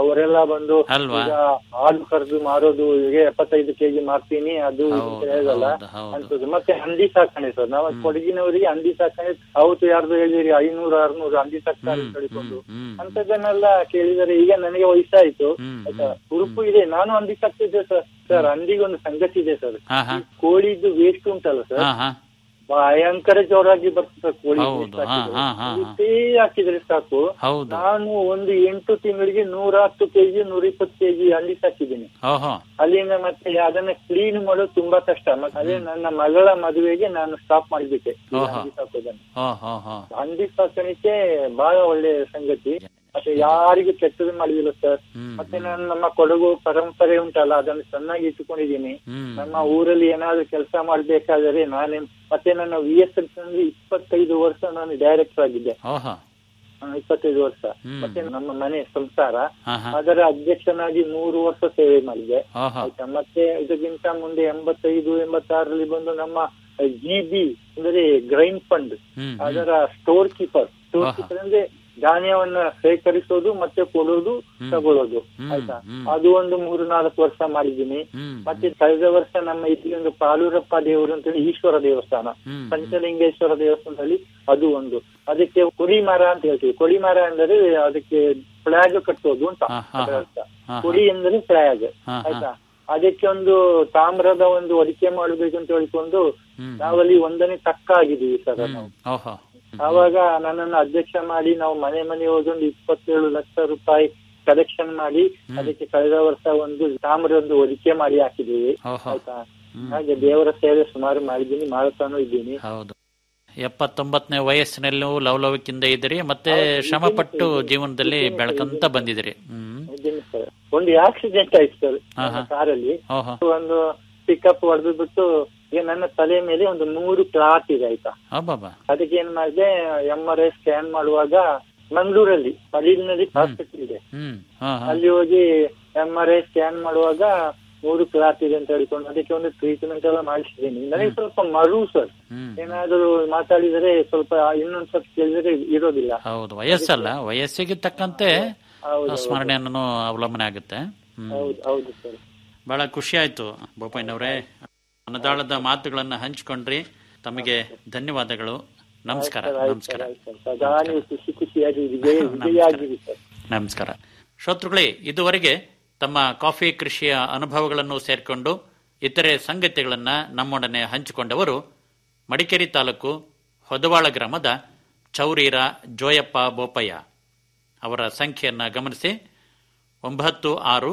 Speaker 5: ಅವರೆಲ್ಲ ಬಂದು
Speaker 4: ಅಲ್ವಾ?
Speaker 5: ಈಗ ಹಾಲು ಕರೆದು ಮಾರೋದು ಈಗ ಎಪ್ಪತ್ತೈದು ಕೆಜಿ ಮಾರ್ತೀನಿ ಅದು ಇದು ಅಂತ
Speaker 4: ಹೌದು,
Speaker 5: ಹೇಳಲ್ಲ
Speaker 4: ಹೌದು, ಹೌದು.
Speaker 5: ಅಂತದ್ದು ಮತ್ತೆ ಹಂದಿ ಸಾಕಣೆ ಸರ್ ನಾವು ಕೊಡಗಿನವರಿಗೆ ಹಂದಿ ಸಾಕಣೆ ಅವತ್ತು ಯಾರ್ದು ಹೇಳಿರಿ ಐನೂರು ಆರ್ನೂರು ಹಂದಿ ಸಾಕ್ತಾರೆ ಅಂತ ಹೇಳಿಕೊಂಡು
Speaker 4: ಹ್ಮ್, ಹ್ಮ್.
Speaker 5: ಅಂತದನ್ನೆಲ್ಲ ಕೇಳಿದರೆ ಈಗ ನನಗೆ ವಯಸ್ಸಾಯ್ತು
Speaker 4: ಹ್ಮ್,
Speaker 5: ಆಯ್ತಾ ಉಡುಪು ಇದೆ ನಾನು ಹಂದಿ ಸಾಕ್ತಿದ್ದೆ ಸರ್ ಸರ್ ಹಂದಿಗೊಂದು ಸಂಗತಿ ಇದೆ ಸರ್
Speaker 4: ಹಾ ಹಾ
Speaker 5: ಕೋಳಿದ್ದು ವೇಸ್ಟ್ ಉಂಟಲ್ಲ ಸರ್
Speaker 4: ಹಾ ಹಾ
Speaker 5: ಭಯಂಕರ ಜೋರಾಗಿ ಬರ್ತದೆ ಕೋಳಿ
Speaker 4: ಹೌದು,
Speaker 5: waste
Speaker 4: ಹಾ,
Speaker 5: ಹಾಕಿದ್ರೆ.
Speaker 4: ಹಾ, ಹಾ, ಹಾ.
Speaker 5: ಇಷ್ಟೇ ಹಾಕಿದ್ರೆ ಸಾಕು
Speaker 4: ಹೌದು
Speaker 5: ನಾನು ಒಂದು ಎಂಟು ತಿಂಗಳಿಗೆ ನೂರ ಹತ್ತು ಕೆಜಿ ನೂರ ಇಪ್ಪತ್ತು ಕೆಜಿ ಹಂದಿ ಸಾಕಿದ್ದೀನಿ
Speaker 4: ಓಹೋ
Speaker 5: ಅಲ್ಲಿಂದ ಮತ್ತೆ ಅದನ್ನ ಕ್ಲೀನ್ ಮಾಡೋದು ತುಂಬಾ ಕಷ್ಟ ಮತ್ತೆ ಅದೇ ನನ್ನ ಮಗಳ ಮದುವೆಗೆ ನಾನು ಸ್ಟಾಪ್ ಮಾಡಿಬಿಟ್ಟೆ ಈ
Speaker 4: ಓಹೋ.
Speaker 5: ಹಂದಿ ಸಾಕೋದನ್ನ
Speaker 4: ಹೋ ಹೋ ಹೋ
Speaker 5: ಹಂದಿ ಸಾಕಾಣಿಕೆ ಬಹಳ ಒಳ್ಳೆ ಸಂಗತಿ ಮತ್ತೆ ಯಾರಿಗೂ ಕೆಟ್ಟದ್ದು ಮಾಡಿದಿಲ್ಲ ಸರ್
Speaker 4: ಹ್ಮ್
Speaker 5: ಮತ್ತೆ ನಾನು ನಮ್ಮ ಕೊಡಗು ಪರಂಪರೆ ಉಂಟಲ್ಲ ಅದನ್ನು ಚೆನ್ನಾಗಿ ಇಟ್ಟುಕೊಂಡಿದ್ದೀನಿ
Speaker 4: ಹ್ಮ್
Speaker 5: ನಮ್ಮ ಊರಲ್ಲಿ ಏನಾದ್ರು ಕೆಲಸ ಮಾಡ್ಬೇಕಾದರೆ ನಾನೇ ಮತ್ತೆ ನನ್ನ ವಿ ಎಸ್ ಎಲ್ ನಲ್ಲಿ ಇಪ್ಪತ್ತೈದು ವರ್ಷ ನಾನು ಡೈರೆಕ್ಟರ್ ಆಗಿದ್ದೆ
Speaker 4: ಓಹೋ
Speaker 5: ಆ, ಇಪ್ಪತ್ತೈದು ವರ್ಷ
Speaker 4: ಹ್ಮ್.
Speaker 5: ಮತ್ತೆ ನಮ್ಮ ಮನೆ ಸಂಸಾರ
Speaker 4: ಹಾ ಹಾ
Speaker 5: ಅದರ ಅಧ್ಯಕ್ಷನಾಗಿ ಮೂರು ವರ್ಷ ಸೇವೆ ಮಾಡಿದೆ
Speaker 4: ಓಹೋ
Speaker 5: ಆಯ್ತಾ ಮತ್ತೆ ಇದಕ್ಕಿಂತ ಮುಂದೆ ಎಂಬತ್ತೈದು ಎಂಬತ್ತಾರರಲ್ಲಿ ಬಂದು ನಮ್ಮ ಜಿ ಬಿ ಅಂದ್ರೆ ಗ್ರೈನ್ ಫಂಡ್
Speaker 4: ಹ್ಮ್
Speaker 5: ಅದರ ಸ್ಟೋರ್ ಕೀಪರ್ ಸ್ಟೋರ್
Speaker 4: ಆಹಾ.
Speaker 5: ಕೀಪರ್ ಅಂದ್ರೆ ಧಾನ್ಯವನ್ನ ಸೇಕರಿಸೋದು ಮತ್ತೆ ಕೊಡೋದು
Speaker 4: ಹ್ಮ್.
Speaker 5: ತಗೊಳ್ಳೋದು
Speaker 4: ಹ್ಮ್,
Speaker 5: ಆಯ್ತಾ
Speaker 4: ಹ್ಮ್.
Speaker 5: ಅದು ಒಂದು ಮೂರು ನಾಲ್ಕು ವರ್ಷ ಮಾಡಿದ್ದೀನಿ
Speaker 4: ಹ್ಮ್
Speaker 5: ಮತ್ತೆ ಕಳೆದ ವರ್ಷ ನಮ್ಮ ಇಲ್ಲಿ ಒಂದು ಪಾಲೂರಪ್ಪ ದೇವರು ಅಂತೇಳಿ ಈಶ್ವರ ದೇವಸ್ಥಾನ
Speaker 4: ಹ್ಮ್
Speaker 5: ಪಂಚಲಿಂಗೇಶ್ವರ ದೇವಸ್ಥಾನದಲ್ಲಿ ಅದು ಒಂದು ಅದಕ್ಕೆ ಕೊಡಿ ಮರ ಅಂತ ಹೇಳ್ತೀವಿ ಕೊಡಿ ಮರ ಅಂದರೆ ಅದಕ್ಕೆ ಫ್ಲಾಗ್ ಕಟ್ಟೋದು ಅಂತ
Speaker 4: ಹಾ, ಹಾ,
Speaker 5: ಅದರ ಅರ್ಥ.
Speaker 4: ಹಾ,
Speaker 5: ಕೊಡಿ ಅಂದ್ರೆ ಫ್ಲಾಗ್
Speaker 4: ಹಾ, ಹಾ.
Speaker 5: ಆಯ್ತಾ ಅದಕ್ಕೆ ಒಂದು ತಾಮ್ರದ ಒಂದು ಹೊದಿಕೆ ಮಾಡಬೇಕು ಅಂತ ಹೇಳಿಕೊಂಡು
Speaker 4: ಹ್ಮ್
Speaker 5: ನಾವಲ್ಲಿ ಒಂದನೇ ತಕ್ಕ ಆಗಿದ್ದೀವಿ ಸರ್
Speaker 4: ಹ್ಮ್
Speaker 5: ನಾವು
Speaker 4: ಓಹೋ
Speaker 5: ಆವಾಗ ನನ್ನನ್ನು ಅಧ್ಯಕ್ಷ ಮಾಡಿ ನಾವು ಮನೆ ಮನೆ ಹೋಗಿ ಒಂದು ಇಪ್ಪತ್ತೇಳು ಲಕ್ಷ ರೂಪಾಯಿ ಕಲೆಕ್ಷನ್ ಮಾಡಿ ಅದಕ್ಕೆ ಕಳೆದ ವರ್ಷ ಒಂದು ತಾಮ್ರದ ಒಂದು ಹೊದಿಕೆ ಮಾಡಿ ಹಾಕಿದ್ದೀವಿ
Speaker 4: ಓಹೋ
Speaker 5: ಆಯ್ತಾ
Speaker 4: ಹ್ಮ್.
Speaker 5: ಹಾಗೆ ದೇವರ ಸೇವೆ ಸುಮಾರು ಮಾಡಿದ್ದೀನಿ ಮಾಡ್ತಾನೂ ಇದ್ದೀನಿ
Speaker 4: ಹೌದು ಎಪ್ಪತ್ತೊಂಬತ್ತನೇ ವಯಸ್ಸಿನಲ್ಲೂ ಲವಲವಿಕೆಯಿಂದ ಇದ್ದೀರಿ ಮತ್ತೆ ಶ್ರಮ ಪಟ್ಟು ಜೀವನದಲ್ಲಿ ಬೆಳಕಂತ ಬಂದಿದ್ದೀರಿ ಹ್ಮ್
Speaker 5: ಇದ್ದೀನಿ ಸರ್ ಒಂದು ಆಕ್ಸಿಡೆಂಟ್ ಆಯ್ತು ಸರ್
Speaker 4: ಹಾ, ಹಾ.
Speaker 5: ಕಾರಲ್ಲಿ
Speaker 4: ಓಹೋ
Speaker 5: ಒಂದು ಪಿಕಪ್ ಹೊಡೆದು ಬಿಟ್ಟು ಈಗ ನನ್ನ ತಲೆ ಮೇಲೆ ಒಂದು ಮೂರು ಕ್ಲಾಟ್ ಇದೆ ಆಯ್ತಾ
Speaker 4: ಅಬ್ಬಬ್ಬಾ
Speaker 5: ಅದಕ್ಕೆ ಏನ್ ಮಾಡಿದೆ ಎಂ ಆರ್ ಐ ಸ್ಕ್ಯಾನ್ ಮಾಡುವಾಗ ಮಂಗಳೂರಲ್ಲಿ ಪಡೀಲ್ನಲ್ಲಿ ಹಾಸ್ಪಿಟಲ್ ಇದೆ
Speaker 4: ಹ್ಮ್ ಹಾ ಹಾ
Speaker 5: ಅಲ್ಲಿ ಹೋಗಿ ಎಂ ಆರ್ ಐ ಸ್ಕ್ಯಾನ್ ಮಾಡುವಾಗ ಮೂರು ಕ್ಲಾಟ್ ಇದೆ ಅಂತ ಹೇಳಿಕೊಂಡು ಅದಕ್ಕೆ ಒಂದು ಟ್ರೀಟ್ಮೆಂಟ್ ಎಲ್ಲ ಮಾಡಿಸಿದ್ದೀನಿ ನನಗೆ ಸ್ವಲ್ಪ ಮರು ಸರ್
Speaker 4: ಹ್ಮ್
Speaker 5: ಏನಾದರೂ ಮಾತಾಡಿದರೆ ಸ್ವಲ್ಪ ಇನ್ನೊಂದ್ ಸ್ವಲ್ಪ ಕೇಳಿದರೆ ಇರೋದಿಲ್ಲ
Speaker 4: ಹೌದು ವಯಸ್ಸಲ್ಲ ವಯಸ್ಸಿಗೆ ತಕ್ಕಂತೆ
Speaker 5: ಹೌದು
Speaker 4: ಸ್ಮರಣೆಯನ್ನು ಅವಲಂಬನೆ ಆಗುತ್ತೆ ಹ್ಮ್
Speaker 5: ಹೌದು ಹೌದು ಸರ್
Speaker 4: ಬಹಳ ಖುಷಿ ಆಯ್ತು ಬೋಪಯ್ಯನವರೇ ಅನದಾಳದ ಮಾತುಗಳನ್ನ ಹಂಚಿಕೊಂಡ್ರಿ ತಮಗೆ ಧನ್ಯವಾದಗಳು ನಮಸ್ಕಾರ ನಮಸ್ಕಾರ
Speaker 5: ಸದಾ ನೀವು ಖುಷಿ ಖುಷಿಯಾಗಿ ವಿಜಯ ವಿಜಯಾಗಿರಿ ಸರ್
Speaker 4: ನಮಸ್ಕಾರ ಶ್ರೋತೃಗಳೇ ಇದುವರೆಗೆ ತಮ್ಮ ಕಾಫಿ ಕೃಷಿಯ ಅನುಭವಗಳನ್ನು ಸೇರಿಕೊಂಡು ಇತರೆ ಸಂಗತಿಗಳನ್ನ ನಮ್ಮೊಡನೆ ಹಂಚಿಕೊಂಡವರು ಮಡಿಕೇರಿ ತಾಲೂಕು ಹೊದವಾಳ ಗ್ರಾಮದ ಚೌರೀರ ಜೋಯಪ್ಪ ಬೋಪಯ್ಯ ಅವರ ಸಂಖ್ಯೆಯನ್ನು ಗಮನಿಸಿ ಒಂಬತ್ತು ಆರು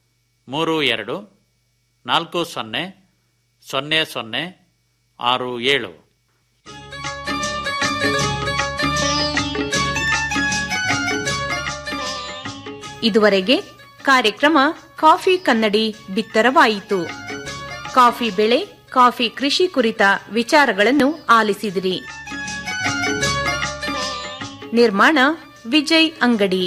Speaker 4: ಮೂರು ಎರಡು ನಾಲ್ಕು ಸೊನ್ನೆ ಸೊನ್ನೆ ಸೊನ್ನೆ ಆರು ಏಳು
Speaker 3: ಇದುವರೆಗೆ ಕಾರ್ಯಕ್ರಮ ಕಾಫಿ ಕನ್ನಡಿ ಬಿತ್ತರವಾಯಿತು ಕಾಫಿ ಬೆಳೆ ಕಾಫಿ ಕೃಷಿ ಕುರಿತ ವಿಚಾರಗಳನ್ನು ಆಲಿಸಿದಿರಿ ನಿರ್ಮಾಣ ವಿಜಯ್ ಅಂಗಡಿ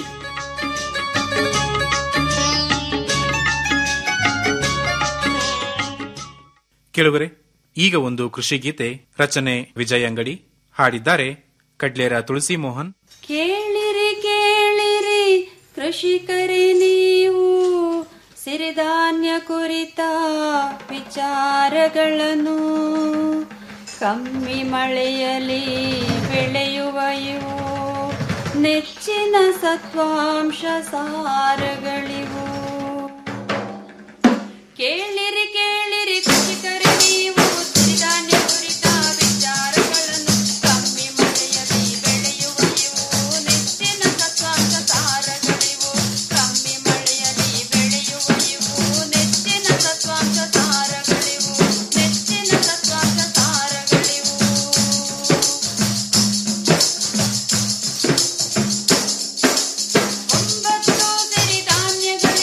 Speaker 6: ಕೆಲವರೇ ಈಗ ಒಂದು ಕೃಷಿ ಗೀತೆ ರಚನೆ ವಿಜಯ್ ಅಂಗಡಿ ಹಾಡಿದ್ದಾರೆ ಕಡ್ಲೇರ ತುಳಸಿ ಮೋಹನ್
Speaker 7: ಕೇಳಿರಿ ಕೇಳಿರಿ ಕೃಷಿಕರೇ ನೀವು ಸಿರಿಧಾನ್ಯ ಕುರಿತ ವಿಚಾರಗಳನ್ನು ಕಮ್ಮಿ ಮಳೆಯಲಿ ಬೆಳೆಯುವ ಇವು ನೆಚ್ಚಿನ ಸತ್ವಾಂಶ ಸಾರಗಳಿವು ಕೇಳಿರಿ ಕೇಳಿರಿ ಕೃಷಿಕರೇ ನೀವು ಸಿರಿಧಾನ್ಯ ಕುರಿತ ವಿಚಾರಗಳನ್ನು ಕಮ್ಮಿ ಮಳೆಯಲ್ಲಿ ಬೆಳೆಯುವ ಇವು ನೆಚ್ಚಿನ ಸತ್ವಾಂಶ ಸಾರಗಳಿವು ಕಮ್ಮಿ ಮಳೆಯಲ್ಲಿ ಬೆಳೆಯುವ ಇವು ನೆಚ್ಚಿನ ಸತ್ವಾಂಶ ಸಾರಗಳಿವು ನೆಚ್ಚಿನ ಸತ್ವಾಂಶ ಸಾರಗಳಿವು ಒಂಬತ್ತು ಸಿರಿಧಾನ್ಯಗಳು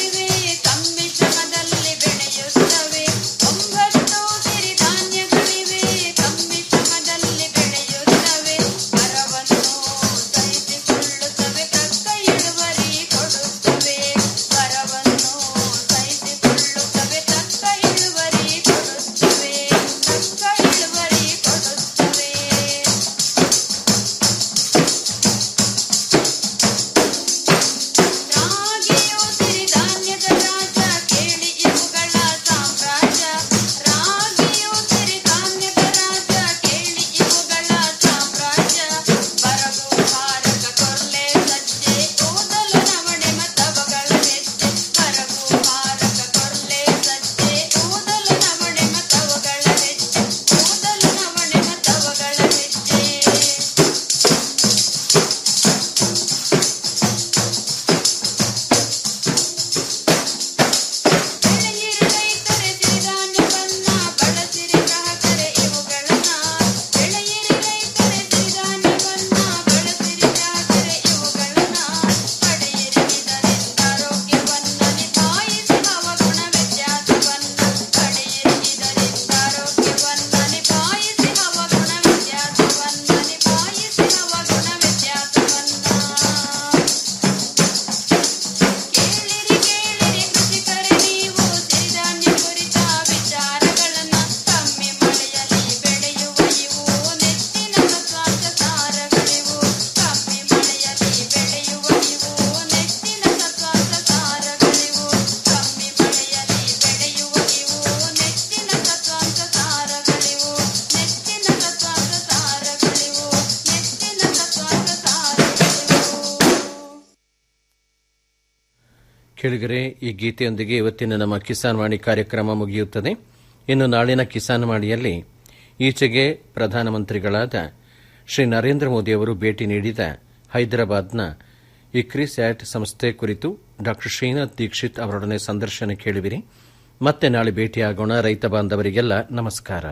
Speaker 2: ಕೇಳಿಗರೆ ಈ ಗೀತೆಯೊಂದಿಗೆ ಇವತ್ತಿನ ನಮ್ಮ ಕಿಸಾನ್ ವಾಣಿ ಕಾರ್ಯಕ್ರಮ ಮುಗಿಯುತ್ತದೆ ಇನ್ನು ನಾಳಿನ ಕಿಸಾನ್ ವಾಣಿಯಲ್ಲಿ ಈಚೆಗೆ ಪ್ರಧಾನಮಂತ್ರಿಗಳಾದ ಶ್ರೀ ನರೇಂದ್ರ ಮೋದಿಯವರು ಭೇಟಿ ನೀಡಿದ ಹೈದರಾಬಾದ್ನ ಇಕ್ರಿಸ್ಯಾಟ್ ಸಂಸ್ಥೆ ಕುರಿತು ಡಾ ಶ್ರೀನಾಥ್ ದೀಕ್ಷಿತ್ ಅವರೊಡನೆ ಸಂದರ್ಶನ ಕೇಳುವಿರಿ ಮತ್ತೆ ನಾಳೆ ಭೇಟಿಯಾಗೋಣ ರೈತ ಬಾಂಧವರಿಗೆಲ್ಲ ನಮಸ್ಕಾರ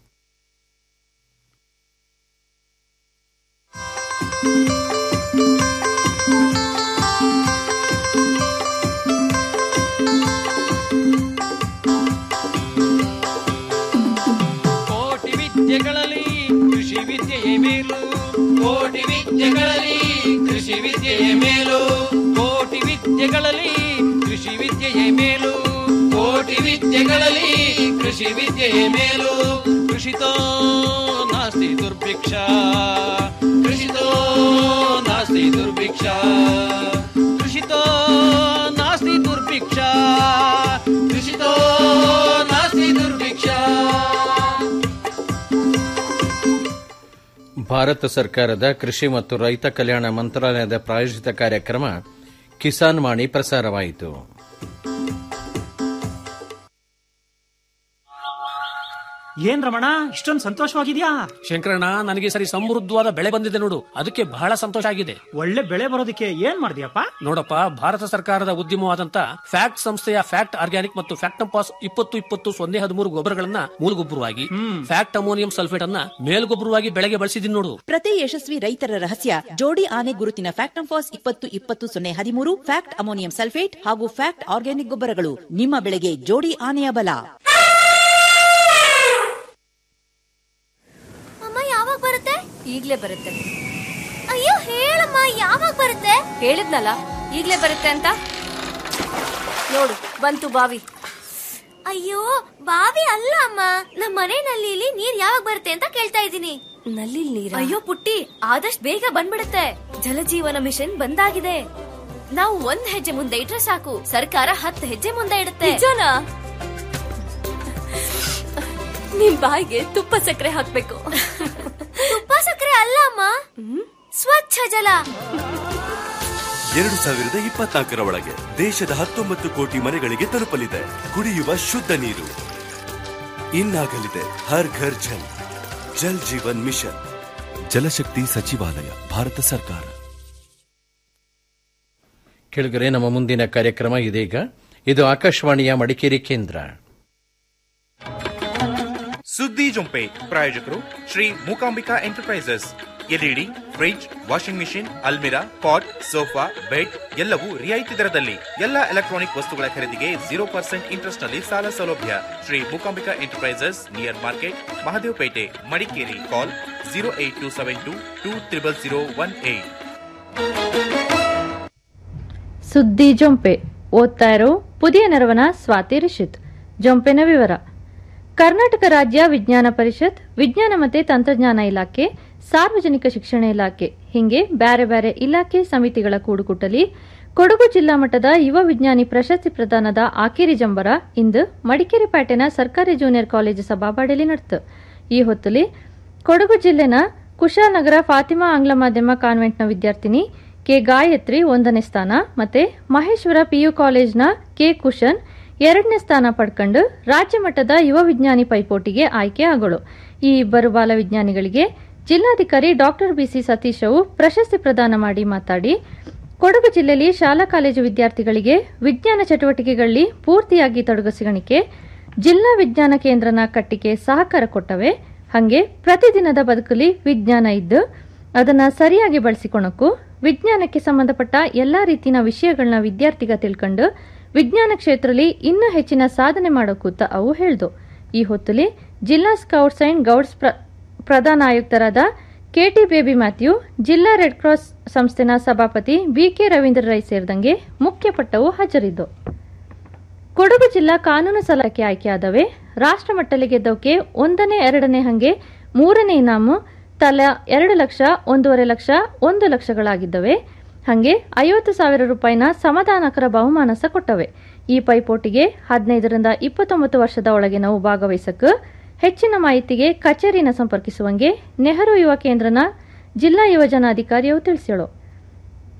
Speaker 1: ಕೋಟಿ ವಿದ್ಯೆಗಳಲ್ಲಿ ಕೃಷಿ ವಿದ್ಯೆಯೇ ಮೇಲು ಕೋಟಿ ವಿದ್ಯೆಗಳಲ್ಲಿ ಕೃಷಿ ವಿದ್ಯೆಯೇ ಮೇಲು ಕೋಟಿ ವಿದ್ಯೆಗಳಲ್ಲಿ ಕೃಷಿ ವಿದ್ಯೆಯೇ ಮೇಲು ಕೋಟಿ ವಿದ್ಯೆಗಳಲ್ಲಿ ಕೃಷಿ ವಿದ್ಯೆಯೇ ಮೇಲು ಕೃಷಿತೋ ನಾಸ್ತಿ ದುರ್ಭಿಕ್ಷ ಕೃಷಿತೋ ನಾಸ್ತಿ ದುರ್ಭಿಕ್ಷ ಕೃಷಿತೋ ನಾಸ್ತಿ ದುರ್ಭಿಕ್ಷ ಕೃಷಿತೋ ನಾಸ್ತಿ ದುರ್ಭಿಕ್ಷ
Speaker 2: ಭಾರತ ಸರ್ಕಾರದ ಕೃಷಿ ಮತ್ತು ರೈತ ಕಲ್ಯಾಣ ಮಂತ್ರಾಲಯದ ಪ್ರಾಯೋಜಿತ ಕಾರ್ಯಕ್ರಮ ಕಿಸಾನ್ ವಾಣಿ ಪ್ರಸಾರವಾಯಿತು
Speaker 8: ಏನ್ ರಮಣ ಇಷ್ಟೊಂದು ಸಂತೋಷವಾಗಿದ್ಯಾ
Speaker 9: ಶಂಕರಣ್ಣ ನನಗೆ ಈ ಸರಿ ಸಮೃದ್ಧವಾದ ಬೆಳೆ ಬಂದಿದೆ ನೋಡು ಅದಕ್ಕೆ ಬಹಳ ಸಂತೋಷ ಆಗಿದೆ
Speaker 8: ಒಳ್ಳೆ ಬೆಳೆ ಬರೋದಕ್ಕೆ ಏನ್ ಮಾಡಿದ್ಯಪ್ಪ
Speaker 9: ನೋಡಪ್ಪ ಭಾರತ ಸರ್ಕಾರದ ಉದ್ಯಮವಾದಂತ ಫ್ಯಾಕ್ಟ್ ಸಂಸ್ಥೆಯ ಫ್ಯಾಕ್ಟ್ ಆರ್ಗ್ಯಾನಿಕ್ ಮತ್ತು ಫ್ಯಾಕ್ಟಂಪಾಸ್ ಇಪ್ಪತ್ತು ಇಪ್ಪತ್ತು ಸೊನ್ನೆ ಹದಿಮೂರು ಗೊಬ್ಬರಗಳನ್ನ ಮೂಲಗೊಬ್ಬರವಾಗಿ ಫ್ಯಾಕ್ಟ್ ಅಮೋನಿಯಂ ಸಲ್ಫೇಟ್ ಅನ್ನ ಮೇಲ್ಗೊಬ್ಬರವಾಗಿ ಬೆಳೆಗೆ ಬಳಸಿದೀನಿ ನೋಡು
Speaker 10: ಪ್ರತಿ ಯಶಸ್ವಿ ರೈತರ ರಹಸ್ಯ ಜೋಡಿ ಆನೆ ಗುರುತಿನ ಫ್ಯಾಕ್ಟ್ ಫಾಸ್ ಇಪ್ಪತ್ತು ಇಪ್ಪತ್ತು ಸೊನ್ನೆ ಹದಿಮೂರು ಫ್ಯಾಕ್ಟ್ ಅಮೋನಿಯಂ ಸಲ್ಫೇಟ್ ಹಾಗೂ ಫ್ಯಾಕ್ಟ್ ಆರ್ಗ್ಯಾನಿಕ್ ಗೊಬ್ಬರಗಳು ನಿಮ್ಮ ಬೆಳೆಗೆ ಜೋಡಿ ಆನೆಯ ಬಲ
Speaker 11: ಅಮ್ಮ ಯಾವಾಗ ಬರುತ್ತೆ ಈಗ್ಲೇ ಬರುತ್ತೆ ಅಯ್ಯೋ ಹೇಳಮ್ಮ ಯಾವಾಗ ಬರುತ್ತೆ ಹೇಳಿದ್ನಲ್ಲ ಈಗ್ಲೇ ಬರುತ್ತೆ ಅಂತ ನೋಡು ಬಂತು ಬಾವಿ ಅಯ್ಯೋ ಬಾವಿ ಅಲ್ಲ ಅಮ್ಮ ನಮ್ಮ ಮನೆ ನಲ್ಲಿಲಿ ನೀರ್ ಯಾವಾಗ ಬರುತ್ತೆ ಅಂತ ಕೇಳ್ತಾ ಇದ್ದೀನಿ ನಲ್ಲಿ ನೀರ ಅಯ್ಯೋ ಪುಟ್ಟಿ ಆದಷ್ಟು ಬೇಗ ಬಂದ್ಬಿಡುತ್ತೆ ಜಲಜೀವನ ಮಿಷನ್ ಬಂದಾಗಿದೆ ನಾವು ಒಂದ್ ಹೆಜ್ಜೆ ಮುಂದೆ ಇಟ್ರೆ ಸಾಕು ಸರ್ಕಾರ ಹತ್ತು ಹೆಜ್ಜೆ ಮುಂದೆ ಇಡುತ್ತೆ ನಿಜನಾ ನಿಮ್ ಬಾಯಿಗೆ ತುಪ್ಪ ಸಕ್ಕರೆ ಹಾಕ್ಬೇಕು ತುಪ್ಪ ಸಕ್ಕರೆ ಅಲ್ಲ ಅಮ್ಮ ಸ್ವಚ್ಛ ಜಲ
Speaker 12: ಎರಡು ಸಾವಿರದ ಇಪ್ಪತ್ನಾಲ್ಕರ ಒಳಗೆ ದೇಶದ ಹತ್ತೊಂಬತ್ತು ಕೋಟಿ ಮನೆಗಳಿಗೆ ತಲುಪಲಿದೆ ಕುಡಿಯುವ ಶುದ್ಧ ನೀರು ಇನ್ನಾಗಲಿದೆ ಹರ್ ಘರ್ ಜಲ್ ಜಲ್ ಜೀವನ್ ಮಿಷನ್ ಜಲಶಕ್ತಿ ಸಚಿವಾಲಯ ಭಾರತ ಸರ್ಕಾರ
Speaker 2: ಕೆಳಗರೆ ನಮ್ಮ ಮುಂದಿನ ಕಾರ್ಯಕ್ರಮ ಇದೀಗ ಇದು ಆಕಾಶವಾಣಿಯ ಮಡಿಕೇರಿ ಕೇಂದ್ರ
Speaker 6: ಸುದ್ದಿ ಜೊಂಪೆ ಪ್ರಾಯೋಜಕರು Shri Mookambika enterprises LED fridge washing machine ಅಲ್ಮಿರಾ ಪಾಟ್ ಸೋಫಾ ಬೆಡ್ ಎಲ್ಲವೂ ರಿಯಾಯಿತಿ ದರದಲ್ಲಿ ಎಲ್ಲ ಎಲೆಕ್ಟ್ರಾನಿಕ್ ವಸ್ತುಗಳ ಖರೀದಿಗೆ ಜೀರೋ ಪರ್ಸೆಂಟ್ ಇಂಟ್ರೆಸ್ಟ್ ನಲ್ಲಿ ಸಾಲ ಸೌಲಭ್ಯ Shri Mookambika enterprises near market Mahadevapet Madikeri call zero eight two seven two two triple zero one eight
Speaker 13: ಸುದ್ದಿ ಜೊಂಪೆ ಓದ್ತಾ ಇರೋ ಪುದಿಯ ನೆರವನ ಸ್ವಾತಿ ರಿಷಿತ್ ಜೊಂಪೆನ ವಿವರ ಕರ್ನಾಟಕ ರಾಜ್ಯ ವಿಜ್ಞಾನ ಪರಿಷತ್ ವಿಜ್ಞಾನ ಮತ್ತು ತಂತ್ರಜ್ಞಾನ ಇಲಾಖೆ ಸಾರ್ವಜನಿಕ ಶಿಕ್ಷಣ ಇಲಾಖೆ ಹೀಗೆ ಬ್ಯಾರೆ ಬ್ಯಾರೆ ಇಲಾಖೆ ಸಮಿತಿಗಳ ಕೂಡುಕುಟ್ಟಲಿ ಕೊಡಗು ಜಿಲ್ಲಾ ಮಟ್ಟದ ಯುವ ವಿಜ್ಞಾನಿ ಪ್ರಶಸ್ತಿ ಪ್ರದಾನದ ಆಕೇರಿ ಜಂಬರ ಇಂದು ಮಡಿಕೇರಿ ಪೇಟೆನ ಸರ್ಕಾರಿ ಜೂನಿಯರ್ ಕಾಲೇಜು ಸಭಾಬಾಡಿಲಿ ನಡೆತು ಈ ಹೊತ್ತಲಿ ಕೊಡಗು ಜಿಲ್ಲೆನ ಕುಶಾಲನಗರ ಫಾತಿಮಾ ಆಂಗ್ಲ ಮಾಧ್ಯಮ ಕಾನ್ವೆಂಟ್ನ ವಿದ್ಯಾರ್ಥಿನಿ ಕೆ ಗಾಯತ್ರಿ ಒಂದನೇ ಸ್ಥಾನ ಮತ್ತೆ ಮಹೇಶ್ವರ ಪಿಯು ಕಾಲೇಜ್ನ ಕೆ ಕುಶನ್ ಎರಡನೇ ಸ್ಥಾನ ಪಡ್ಕೊಂಡು ರಾಜ್ಯ ಮಟ್ಟದ ಯುವ ವಿಜ್ಞಾನಿ ಪೈಪೋಟಿಗೆ ಆಯ್ಕೆ ಆಗೋಳು ಈ ಇಬ್ಬರು ಬಾಲ ವಿಜ್ಞಾನಿಗಳಿಗೆ ಜಿಲ್ಲಾಧಿಕಾರಿ ಡಾಕ್ಟರ್ ಬಿಸಿ ಸತೀಶ್ ಅವು ಪ್ರಶಸ್ತಿ ಪ್ರದಾನ ಮಾಡಿ ಮಾತಾಡಿ ಕೊಡಗು ಜಿಲ್ಲೆಯಲ್ಲಿ ಶಾಲಾ ಕಾಲೇಜು ವಿದ್ಯಾರ್ಥಿಗಳಿಗೆ ವಿಜ್ಞಾನ ಚಟುವಟಿಕೆಗಳಲ್ಲಿ ಪೂರ್ತಿಯಾಗಿ ತೊಡಗಿಸಿಗಣಿಕೆ ಜಿಲ್ಲಾ ವಿಜ್ಞಾನ ಕೇಂದ್ರನ ಕಟ್ಟಿಗೆ ಸಹಕಾರ ಕೊಟ್ಟವೆ ಹಾಗೆ ಪ್ರತಿದಿನದ ಬದುಕಲಿ ವಿಜ್ಞಾನ ಇದ್ದು ಅದನ್ನ ಸರಿಯಾಗಿ ಬಳಸಿಕೊಳಕ್ಕೂ ವಿಜ್ಞಾನಕ್ಕೆ ಸಂಬಂಧಪಟ್ಟ ಎಲ್ಲಾ ರೀತಿಯ ವಿಷಯಗಳನ್ನ ವಿದ್ಯಾರ್ಥಿಗ ತಿಳ್ಕೊಂಡು ವಿಜ್ಞಾನ ಕ್ಷೇತ್ರದಲ್ಲಿ ಇನ್ನೂ ಹೆಚ್ಚಿನ ಸಾಧನೆ ಮಾಡೋಕೂತ ಅವು ಹೇಳ್ದು ಈ ಹೊತ್ತಲಿ ಜಿಲ್ಲಾ ಸ್ಕೌಟ್ಸ್ ಅಂಡ್ ಗೌಡ್ಸ್ ಪ್ರ- ಪ್ರಧಾನ ಆಯುಕ್ತರಾದ ಕೆಟಿ ಬೇಬಿ ಮ್ಯಾಥ್ಯೂ ಜಿಲ್ಲಾ ರೆಡ್ ಕ್ರಾಸ್ ಸಂಸ್ಥೆನ ಸಭಾಪತಿ ಬಿಕೆ ರವೀಂದ್ರ ರೈ ಸೇರಿದಂಗೆ ಮುಖ್ಯ ಪಟ್ಟವು ಹಾಜರಿದ್ದು ಕೊಡಗು ಜಿಲ್ಲಾ ಕಾನೂನು ಸಲಹೆಗೆ ಆಯ್ಕೆಯಾದವೆ ರಾಷ್ಟ್ರ ಮಟ್ಟದಲ್ಲಿ ಗೆದ್ದವಕ್ಕೆ ಒಂದನೇ ಎರಡನೇ ಹಂಗೆ ಮೂರನೇ ಇನಾಮು ತಲಾ ಎರಡು ಲಕ್ಷ ಒಂದೂವರೆ ಲಕ್ಷ ಒಂದು ಲಕ್ಷಗಳಾಗಿದ್ದವೆ ಹಂಗೆ ಐವತ್ತು ಸಾವಿರ ರೂಪಾಯಿನ ಸಮಾಧಾನಕರ ಬಹುಮಾನ ಸಹ ಕೊಟ್ಟವೆ ಈ ಪೈಪೋಟಿಗೆ ಹದಿನೈದರಿಂದ ಇಪ್ಪತ್ತೊಂಬತ್ತು ವರ್ಷದ ಒಳಗಿನವು ಭಾಗವಹಿಸಕ್ಕೆ ಹೆಚ್ಚಿನ ಮಾಹಿತಿಗೆ ಕಚೇರಿನ ಸಂಪರ್ಕಿಸುವಂಗೆ ನೆಹರು ಯುವ ಕೇಂದ್ರನ ಜಿಲ್ಲಾ ಯುವಜನ ಅಧಿಕಾರಿಯು ತಿಳಿಸ್ಯಳು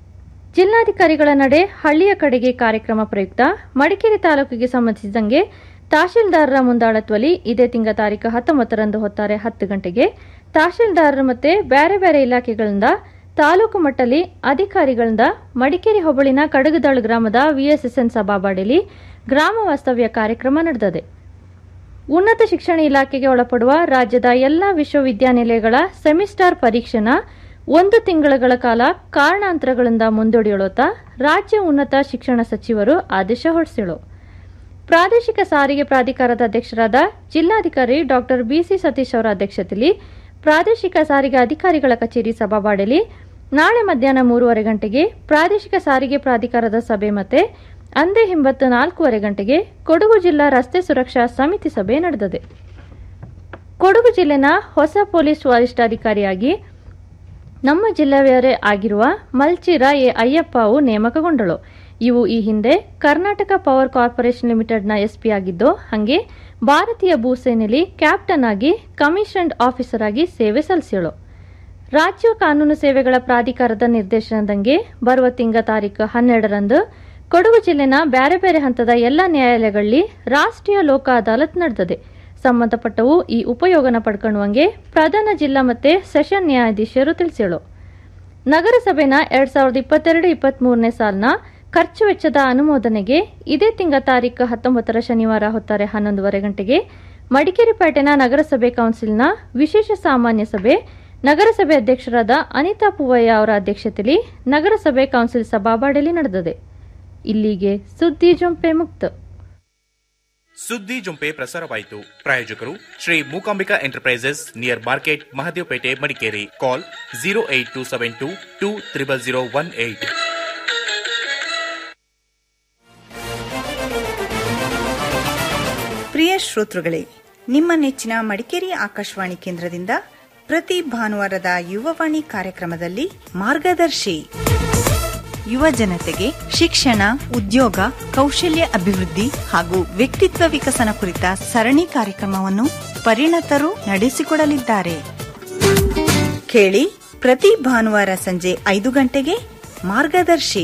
Speaker 13: ಜಿಲ್ಲಾಧಿಕಾರಿಗಳ ನಡೆ ಹಳ್ಳಿಯ ಕಡೆಗೆ ಕಾರ್ಯಕ್ರಮ ಪ್ರಯುಕ್ತ ಮಡಿಕೇರಿ ತಾಲೂಕಿಗೆ ಸಂಬಂಧಿಸಿದಂಗೆ ತಹಶೀಲ್ದಾರರ ಮುಂದಾಳತ್ವದಲ್ಲಿ ಇದೇ ತಿಂಗ ತಾರೀಕು ಹತ್ತೊಂಬತ್ತರಂದು ಹೊತ್ತಾರೆ ಹತ್ತು ಗಂಟೆಗೆ ತಹಶೀಲ್ದಾರರು ಮತ್ತೆ ಬೇರೆ ಬೇರೆ ಇಲಾಖೆಗಳಿಂದ ತಾಲೂಕು ಮಟ್ಟದಲ್ಲಿ ಅಧಿಕಾರಿಗಳಿಂದ ಮಡಿಕೇರಿ ಹೋಬಳಿನ ಕಡಗದಾಳು ಗ್ರಾಮದ ವಿಎಸ್ಎಸ್ಎನ್ ಸಭಾಬಾಡಿಲಿ ಗ್ರಾಮ ವಾಸ್ತವ್ಯ ಕಾರ್ಯಕ್ರಮ ನಡೆದಿದೆ ಉನ್ನತ ಶಿಕ್ಷಣ ಇಲಾಖೆಗೆ ಒಳಪಡುವ ರಾಜ್ಯದ ಎಲ್ಲ ವಿಶ್ವವಿದ್ಯಾನಿಲಯಗಳ ಸೆಮಿಸ್ಟಾರ್ ಪರೀಕ್ಷೆನ ಒಂದು ತಿಂಗಳುಗಳ ಕಾಲ ಕಾರಣಾಂತರಗಳಿಂದ ಮುಂದೂಡಿಯೊಳುತ್ತಾ ರಾಜ್ಯ ಉನ್ನತ ಶಿಕ್ಷಣ ಸಚಿವರು ಆದೇಶ ಹೊರಡಿಸಿಳು ಪ್ರಾದೇಶಿಕ ಸಾರಿಗೆ ಪ್ರಾಧಿಕಾರದ ಅಧ್ಯಕ್ಷರಾದ ಜಿಲ್ಲಾಧಿಕಾರಿ ಡಾಕ್ಟರ್ ಬಿಸಿ ಸತೀಶ್ ಅವರ ಅಧ್ಯಕ್ಷತೆಯಲ್ಲಿ ಪ್ರಾದೇಶಿಕ ಸಾರಿಗೆ ಅಧಿಕಾರಿಗಳ ಕಚೇರಿ ಸಭಾಬಾಡಲಿ ನಾಳೆ ಮಧ್ಯಾಹ್ನ ಮೂರುವರೆ ಗಂಟೆಗೆ ಪ್ರಾದೇಶಿಕ ಸಾರಿಗೆ ಪ್ರಾಧಿಕಾರದ ಸಭೆ ಮತ್ತೆ ಅಂದೇ ಹಿಂಬತ್ತು ನಾಲ್ಕೂವರೆ ಗಂಟೆಗೆ ಕೊಡಗು ಜಿಲ್ಲಾ ರಸ್ತೆ ಸುರಕ್ಷಾ ಸಮಿತಿ ಸಭೆ ನಡೆದಿದೆ ಕೊಡಗು ಜಿಲ್ಲೆನ ಹೊಸ ಪೊಲೀಸ್ ವರಿಷ್ಠಾಧಿಕಾರಿಯಾಗಿ ನಮ್ಮ ಜಿಲ್ಲೆಯವರೇ ಆಗಿರುವ ಮಲ್ಚಿರ ಎ ಅಯ್ಯಪ್ಪವು ನೇಮಕಗೊಂಡಳು ಇವು ಈ ಹಿಂದೆ ಕರ್ನಾಟಕ ಪವರ್ ಕಾರ್ಪೊರೇಷನ್ ಲಿಮಿಟೆಡ್ನ ಎಸ್ಪಿ ಆಗಿದ್ದು ಹಾಗೆ ಭಾರತೀಯ ಭೂಸೇನೆಯಲ್ಲಿ ಕ್ಯಾಪ್ಟನ್ ಆಗಿ ಕಮಿಷನ್ಡ್ ಆಫೀಸರ್ ಆಗಿ ಸೇವೆ ಸಲ್ಲಿಸಿಳು ರಾಜ್ಯ ಕಾನೂನು ಸೇವೆಗಳ ಪ್ರಾಧಿಕಾರದ ನಿರ್ದೇಶನದಂಗೆ ಬರುವ ತಿಂಗ ತಾರೀಕು ಹನ್ನೆರಡರಂದು ಕೊಡಗು ಜಿಲ್ಲೆನ ಬೇರೆ ಬೇರೆ ಹಂತದ ಎಲ್ಲ ನ್ಯಾಯಾಲಯಗಳಲ್ಲಿ ರಾಷ್ಟ್ರೀಯ ಲೋಕ ಅದಾಲತ್ ನಡೆದಿದೆ ಸಂಬಂಧಪಟ್ಟವು ಈ ಉಪಯೋಗನ ಪಡ್ಕೊಳ್ಳುವಂಗೆ ಪ್ರಧಾನ ಜಿಲ್ಲಾ ಮತ್ತೆ ಸೆಷನ್ ನ್ಯಾಯಾಧೀಶರು ತಿಳಿಸಿಳು ನಗರಸಭೆನ ಎರಡ್ ಸಾವಿರದ ಇಪ್ಪತ್ತೆರಡು ಇಪ್ಪತ್ಮೂರನೇ ಸಾಲಿನ ಖರ್ಚು ವೆಚ್ಚದ ಅನುಮೋದನೆಗೆ ಇದೇ ತಿಂಗ ತಾರೀಕು ಹತ್ತೊಂಬತ್ತರ ಶನಿವಾರ ಹೊತ್ತಾರೆ ಹನ್ನೊಂದುವರೆ ಗಂಟೆಗೆ ಮಡಿಕೇರಿ ಪೇಟೆನ ನಗರಸಭೆ ಕೌನ್ಸಿಲ್ನ ವಿಶೇಷ ಸಾಮಾನ್ಯ ಸಭೆ ನಗರಸಭೆ ಅಧ್ಯಕ್ಷರಾದ ಅನಿತಾ ಪೂವಯ್ಯ ಅವರ ಅಧ್ಯಕ್ಷತೆಯಲ್ಲಿ ನಗರಸಭೆ ಕೌನ್ಸಿಲ್ ಸಭಾಬಾಡಲಿ ನಡೆದಿದೆ ಇಲ್ಲಿಗೆ ಸುದ್ದಿ ಜೊಂಪೆ ಮುಕ್ತ
Speaker 6: ಸುದ್ದಿ ಜುಂಪೆ ಪ್ರಸಾರವಾಯಿತು ಪ್ರಾಯೋಜಕರು Shri Mookambika enterprises near market Mahadevapet Madikeri call zero eight two seven two two triple zero one eight
Speaker 14: ಪ್ರಿಯ ಶ್ರೋತೃಗಳೇ ನಿಮ್ಮ ನೆಚ್ಚಿನ ಮಡಿಕೇರಿ ಆಕಾಶವಾಣಿ ಕೇಂದ್ರದಿಂದ ಪ್ರತಿ ಭಾನುವಾರದ ಯುವವಾಣಿ ಕಾರ್ಯಕ್ರಮದಲ್ಲಿ ಮಾರ್ಗದರ್ಶಿ ಯುವ ಜನತೆಗೆ ಶಿಕ್ಷಣ ಉದ್ಯೋಗ ಕೌಶಲ್ಯ ಅಭಿವೃದ್ಧಿ ಹಾಗೂ ವ್ಯಕ್ತಿತ್ವ ವಿಕಸನ ಕುರಿತ ಸರಣಿ ಕಾರ್ಯಕ್ರಮವನ್ನು ಪರಿಣತರು ನಡೆಸಿಕೊಡಲಿದ್ದಾರೆ ಕೇಳಿ ಪ್ರತಿ ಭಾನುವಾರ ಸಂಜೆ ಐದು ಗಂಟೆಗೆ ಮಾರ್ಗದರ್ಶಿ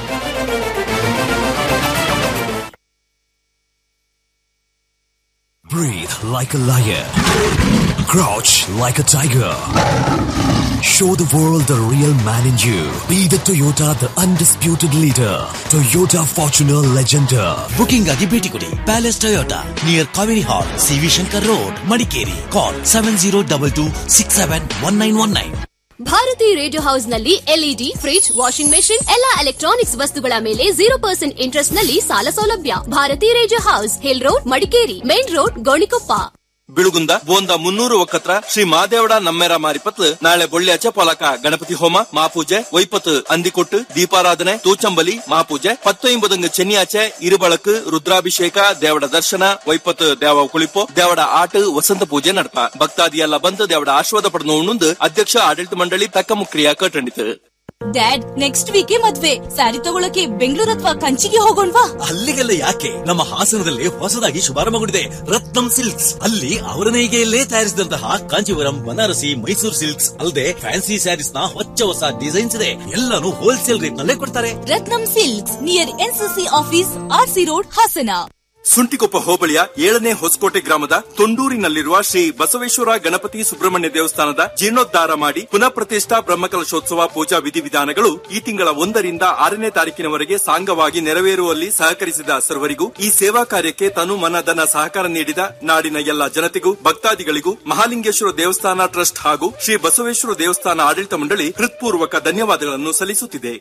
Speaker 15: Breathe like a lion. Crouch like a tiger. Show the world the real man in you. Be the Toyota, the undisputed leader. Toyota Fortuner Legender.
Speaker 16: Booking ಆಗಿ ಭೇಟಿ ಕೊಡಿ palace Toyota near Kaveri hall CV Shankar road Madikeri call seven zero double two six seven one nine one nine
Speaker 17: Bharati radio house ನಲ್ಲಿ LED fridge washing machine ಎಲ್ಲಾ electronics ವಸ್ತುಗಳ ಮೇಲೆ zero percent interest ನಲ್ಲಿ ಸಾಲ ಸೌಲಭ್ಯ Bharati radio house hill road Madikeri main road Gonikoppa
Speaker 18: Bilugunda ಬೋಂದ ಮುನ್ನೂರು ಒಕ್ಕತ್ರ ಶ್ರೀ ಮಾದೇವಡ ನಮ್ಮೆರ ಮಾರಿಪತ್ ನಾಳೆ ಬೊಳ್ಳ್ಯಾಚೆ ಪೊಲಕ ಗಣಪತಿ ಹೋಮ ಮಾಪೂಜೆ ಒಯ್ಪತ್ ಅಂದಿಕೊಟ್ಟು ದೀಪಾರಾಧನೆ ತೂಚಂಬಲಿ ಮಾಪೂಜೆ ಪತ್ತೊಂಬದಂಗ ಚೆನ್ನಿಯಾಚೆ ಇರುಬಳಕು ರುದ್ರಾಭಿಷೇಕ ದೇವಡ ದರ್ಶನ ಒಯ್ಪತ್ ದೇವ ಕುಳಿಪೋ ದೇವಡ ಆಟ ವಸಂತ ಪೂಜೆ ನಡಪ ಭಕ್ತಾದಿ ಎಲ್ಲ ಬಂದು ದೇವಡ ಆಶೀರ್ವಾದ ಪಡೆದು ಉಣ್ಣುಂದು ಅಧ್ಯಕ್ಷ ಆಡಳಿತ ಮಂಡಳಿ ತಕ್ಕ ಮುಕ್ರಿಯ ಕಟ್ಟಂಡಿತು
Speaker 19: ಡ್ಯಾಡ್ ನೆಕ್ಸ್ಟ್ ವೀಕೆ ಮದ್ವೆ ಸ್ಯಾರಿ ತಗೊಳಕ್ಕೆ ಬೆಂಗಳೂರು ಅಥವಾ ಕಂಚಿಗೆ ಹೋಗೋಣವಾ
Speaker 16: ಅಲ್ಲಿಗೆಲ್ಲ ಯಾಕೆ ನಮ್ಮ ಹಾಸನದಲ್ಲಿ ಹೊಸದಾಗಿ ಶುಭಾರಂಭಗೊಂಡಿದೆ ರತ್ನಂ ಸಿಲ್ಕ್ಸ್ ಅಲ್ಲಿ ಅವರ ನೇಯ್ಗೆಯಲ್ಲೇ ತಯಾರಿಸಿದಂತಹ ಕಾಂಚೀವರಂ ಬನಾರಸಿ ಮೈಸೂರು ಸಿಲ್ಕ್ಸ್ ಅಲ್ಲದೆ ಫ್ಯಾನ್ಸಿ ಸ್ಯಾರೀಸ್ ನ ಹೊಚ್ಚ ಹೊಸ ಡಿಸೈನ್ಸ್ ಇದೆ ಎಲ್ಲಾನು ಹೋಲ್ಸೇಲ್ ರೇಟ್ ನಲ್ಲೇ ಕೊಡ್ತಾರೆ
Speaker 19: Ratnam silks near NCC office RC road Hassan
Speaker 18: Suntikoppa ಹೋಬಳಿಯ ಏಳನೇ ಹೊಸಕೋಟೆ ಗ್ರಾಮದ ತೊಂಡೂರಿನಲ್ಲಿರುವ ಶ್ರೀ ಬಸವೇಶ್ವರ ಗಣಪತಿ ಸುಬ್ರಹ್ಮಣ್ಯ ದೇವಸ್ಥಾನದ ಜೀರ್ಣೋದ್ಧಾರ ಮಾಡಿ ಪುನಃ ಪ್ರತಿಷ್ಠಾ ಬ್ರಹ್ಮಕಲಶೋತ್ಸವ ಪೂಜಾ ವಿಧಿವಿಧಾನಗಳು ಈ ತಿಂಗಳ ಒಂದರಿಂದ ಆರನೇ ತಾರೀಕಿನವರೆಗೆ ಸಾಂಗವಾಗಿ ನೆರವೇರುವಲ್ಲಿ ಸಹಕರಿಸಿದ ಸರ್ವರಿಗೂ ಈ ಸೇವಾ ಕಾರ್ಯಕ್ಕೆ ತನು ಮನ ಧನ ಸಹಕಾರ ನೀಡಿದ ನಾಡಿನ ಎಲ್ಲ ಜನತೆಗೂ ಭಕ್ತಾದಿಗಳಿಗೂ ಮಹಾಲಿಂಗೇಶ್ವರ ದೇವಸ್ಥಾನ ಟ್ರಸ್ಟ್ ಹಾಗೂ ಶ್ರೀ ಬಸವೇಶ್ವರ ದೇವಸ್ಥಾನ ಆಡಳಿತ ಮಂಡಳಿ ಹೃತ್ಪೂರ್ವಕ ಧನ್ಯವಾದಗಳನ್ನು ಸಲ್ಲಿಸುತ್ತಿದೆ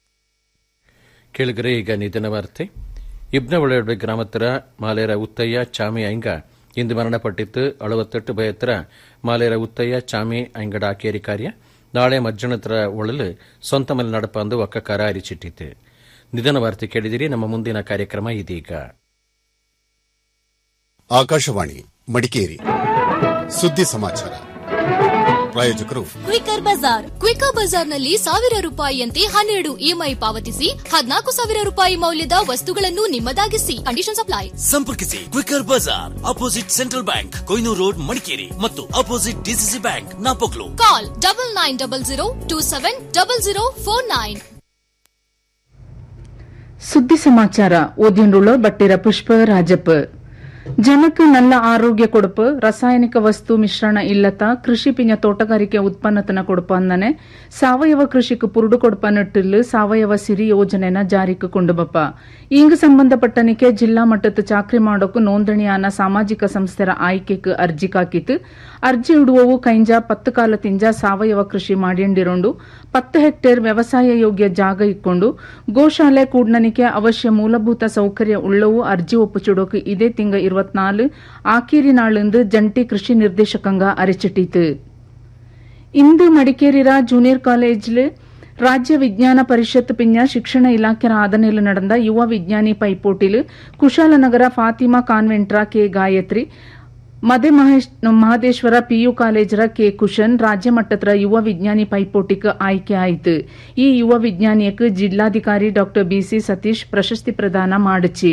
Speaker 2: ಕೆಳಗರೆ ಈಗ ನಿಧನ ವಾರ್ತೆ ಇಬ್ನವಳವೆ ಗ್ರಾಮತ್ತರ ಮಾಲೇರ ಉತ್ತಯ್ಯ ಚಾಮಿ ಐಂಗ ಇಂದು ಮರಣಪಟ್ಟಿತ್ತು ಅಳವತ್ತೆಟ್ಟು ಭಯತ್ತರ ಮಾಲೇರ ಉತ್ತಯ್ಯ ಚಾಮಿ ಐಂಗಡ ಆಕೇರಿ ಕಾರ್ಯ ನಾಳೆ ಮಜ್ಜನತರ ಒಳಲು ಸ್ವಂತ ಮನೆ ನಡಪಂದು ಒಕ್ಕಕಾರ ಅರಿಚಿಟ್ಟಿತು ನಿಧನ ವಾರ್ತೆ ಕೇಳಿದಿರಿ ನಮ್ಮ ಮುಂದಿನ ಕಾರ್ಯಕ್ರಮ ಇದೀಗ
Speaker 20: ಆಕಾಶವಾಣಿ ಮಡಿಕೇರಿ ಸುದ್ದಿ ಸಮಾಚಾರ ಪ್ರಾಯೋಜಕರು
Speaker 17: ಕ್ವಿಕರ್ ಬಜಾರ್ ಕ್ವಿಕರ್ ಬಜಾರ್ನಲ್ಲಿ ಸಾವಿರ ರೂಪಾಯಿಯಂತೆ ಹನ್ನೆರಡು ಇಎಂಐ ಪಾವತಿಸಿ ಹದಿನಾಲ್ಕು ಸಾವಿರ ರೂಪಾಯಿ ಮೌಲ್ಯದ ವಸ್ತುಗಳನ್ನು ನಿಮ್ಮದಾಗಿಸಿ ಕಂಡೀಷನ್ ಅಪ್ಲೈ
Speaker 16: ಸಂಪರ್ಕಿಸಿ ಕ್ವಿಕರ್ ಬಜಾರ್ opposite central bank Kohinoor road Madikeri ಮತ್ತು opposite DCC bank Napoklu
Speaker 17: call double nine double zero two seven double zero four nine
Speaker 21: ಸುದ್ದಿ ಸಮಾಚಾರ ಓದಿನ್ರುಳು ಬಟ್ಟಿರ ಪುಷ್ಪ ರಾಜಪ್ಪ ಜನಕ್ಕೆ நல்ல ಆರೋಗ್ಯ ಕೊಡುಪು ರಾಸಾಯನಿಕ ವಸ್ತು ಮಿಶ್ರಣ ಇಲ್ಲತ ಕೃಷಿ ಪಿಂಜ ತೋಟಗಾರಿಕೆ ಉತ್ಪನ್ನತನ ಕೊಡುಪ ಅಂದನೆ ಸಾವಯವ ಕೃಷಿக்கு ಪುರುಡು ಕೊಡುಪ ನಿಟ್ಟಿಲು ಸಾವಯವ ಸಿರಿ ಯೋಜನೆನ ಜಾರಿಗೆ ಕೊಂಡುಬಪ್ಪ ಇಂಗ್ ಸಂಬಂಧಪಟ್ಟನಿಕೆ ಜಿಲ್ಲಾ ಮಟ್ಟದ ಚಾಕ್ರಿ ಮಾಡೋಕು ನೋಂದಣಿಯಾನ ಸಾಮಾಜಿಕ ಸಂಸ್ಥೆರ ಆಯ್ಕೆಗೆ ಅರ್ಜಿ ಕಾಕಿತ್ತು ಅರ್ಜಿ ಇಡುವವು ಕೈಂಜ ಪತ್ತು ಕಾಲತಿಂಜ ಸಾವಯವ ಕೃಷಿ ಮಾಡಿಂಡಿರೋಂಡು ಪತ್ತು ಹೆಕ್ಟೇರ್ ವ್ಯವಸಾಯ ಯೋಗ್ಯ ಜಾಗ ಇಕ್ಕೊಂಡು ಗೋಶಾಲೆ ಕೂಡ್ನನಿಕೆ ಅವಶ್ಯ ಮೂಲಭೂತ ಸೌಕರ್ಯ ಉಳ್ಳವು ಅರ್ಜಿ ಒಪ್ಪುಚುಡೋಕು ಇದೇ ತಿಂಗ இருபத்தினாலு ஆக்கேரி நாளிந்து ஜண்டி கிருஷி நிர்தேசகங்க அரைச்சிட்டித்து ಇಂದು ಮಡಿಕೇರಿರ ಜೂನಿಯರ್ ಕಾಲೇಜ್ಲು ರಾಜ್ಯ ವಿಜ್ಞಾನ ಪರಿಷತ್ ಪಿಂಜ ಶಿಕ್ಷಣ ಇಲಾಖೆರ ಆದನೆಲು ನಡೆದ ಯುವ ವಿಜ್ಞಾನಿ ಪೈಪೋಟಿಲು ಕುಶಾಲನಗರ ಫಾತಿಮಾ ಕಾನ್ವೆಂಟ್ರ ಕೆ ಗಾಯತ್ರಿ ಮದೆ ಮಹದೇಶ್ವರ ಪಿಯು ಕಾಲೇಜರ ಕೆ ಕುಶನ್ ರಾಜ್ಯ ಮಟ್ಟದ ಯುವ ವಿಜ್ಞಾನಿ ಪೈಪೋಟಿಗೆ ಆಯ್ಕೆ ಆಯಿತು ಈ ಯುವ ವಿಜ್ಞಾನಿಯಕ್ಕೆ ಜಿಲ್ಲಾಧಿಕಾರಿ ಡಾ ಬಿಸಿ ಸತೀಶ್ ಪ್ರಶಸ್ತಿ ಪ್ರದಾನ ಮಾಡಿಚಿ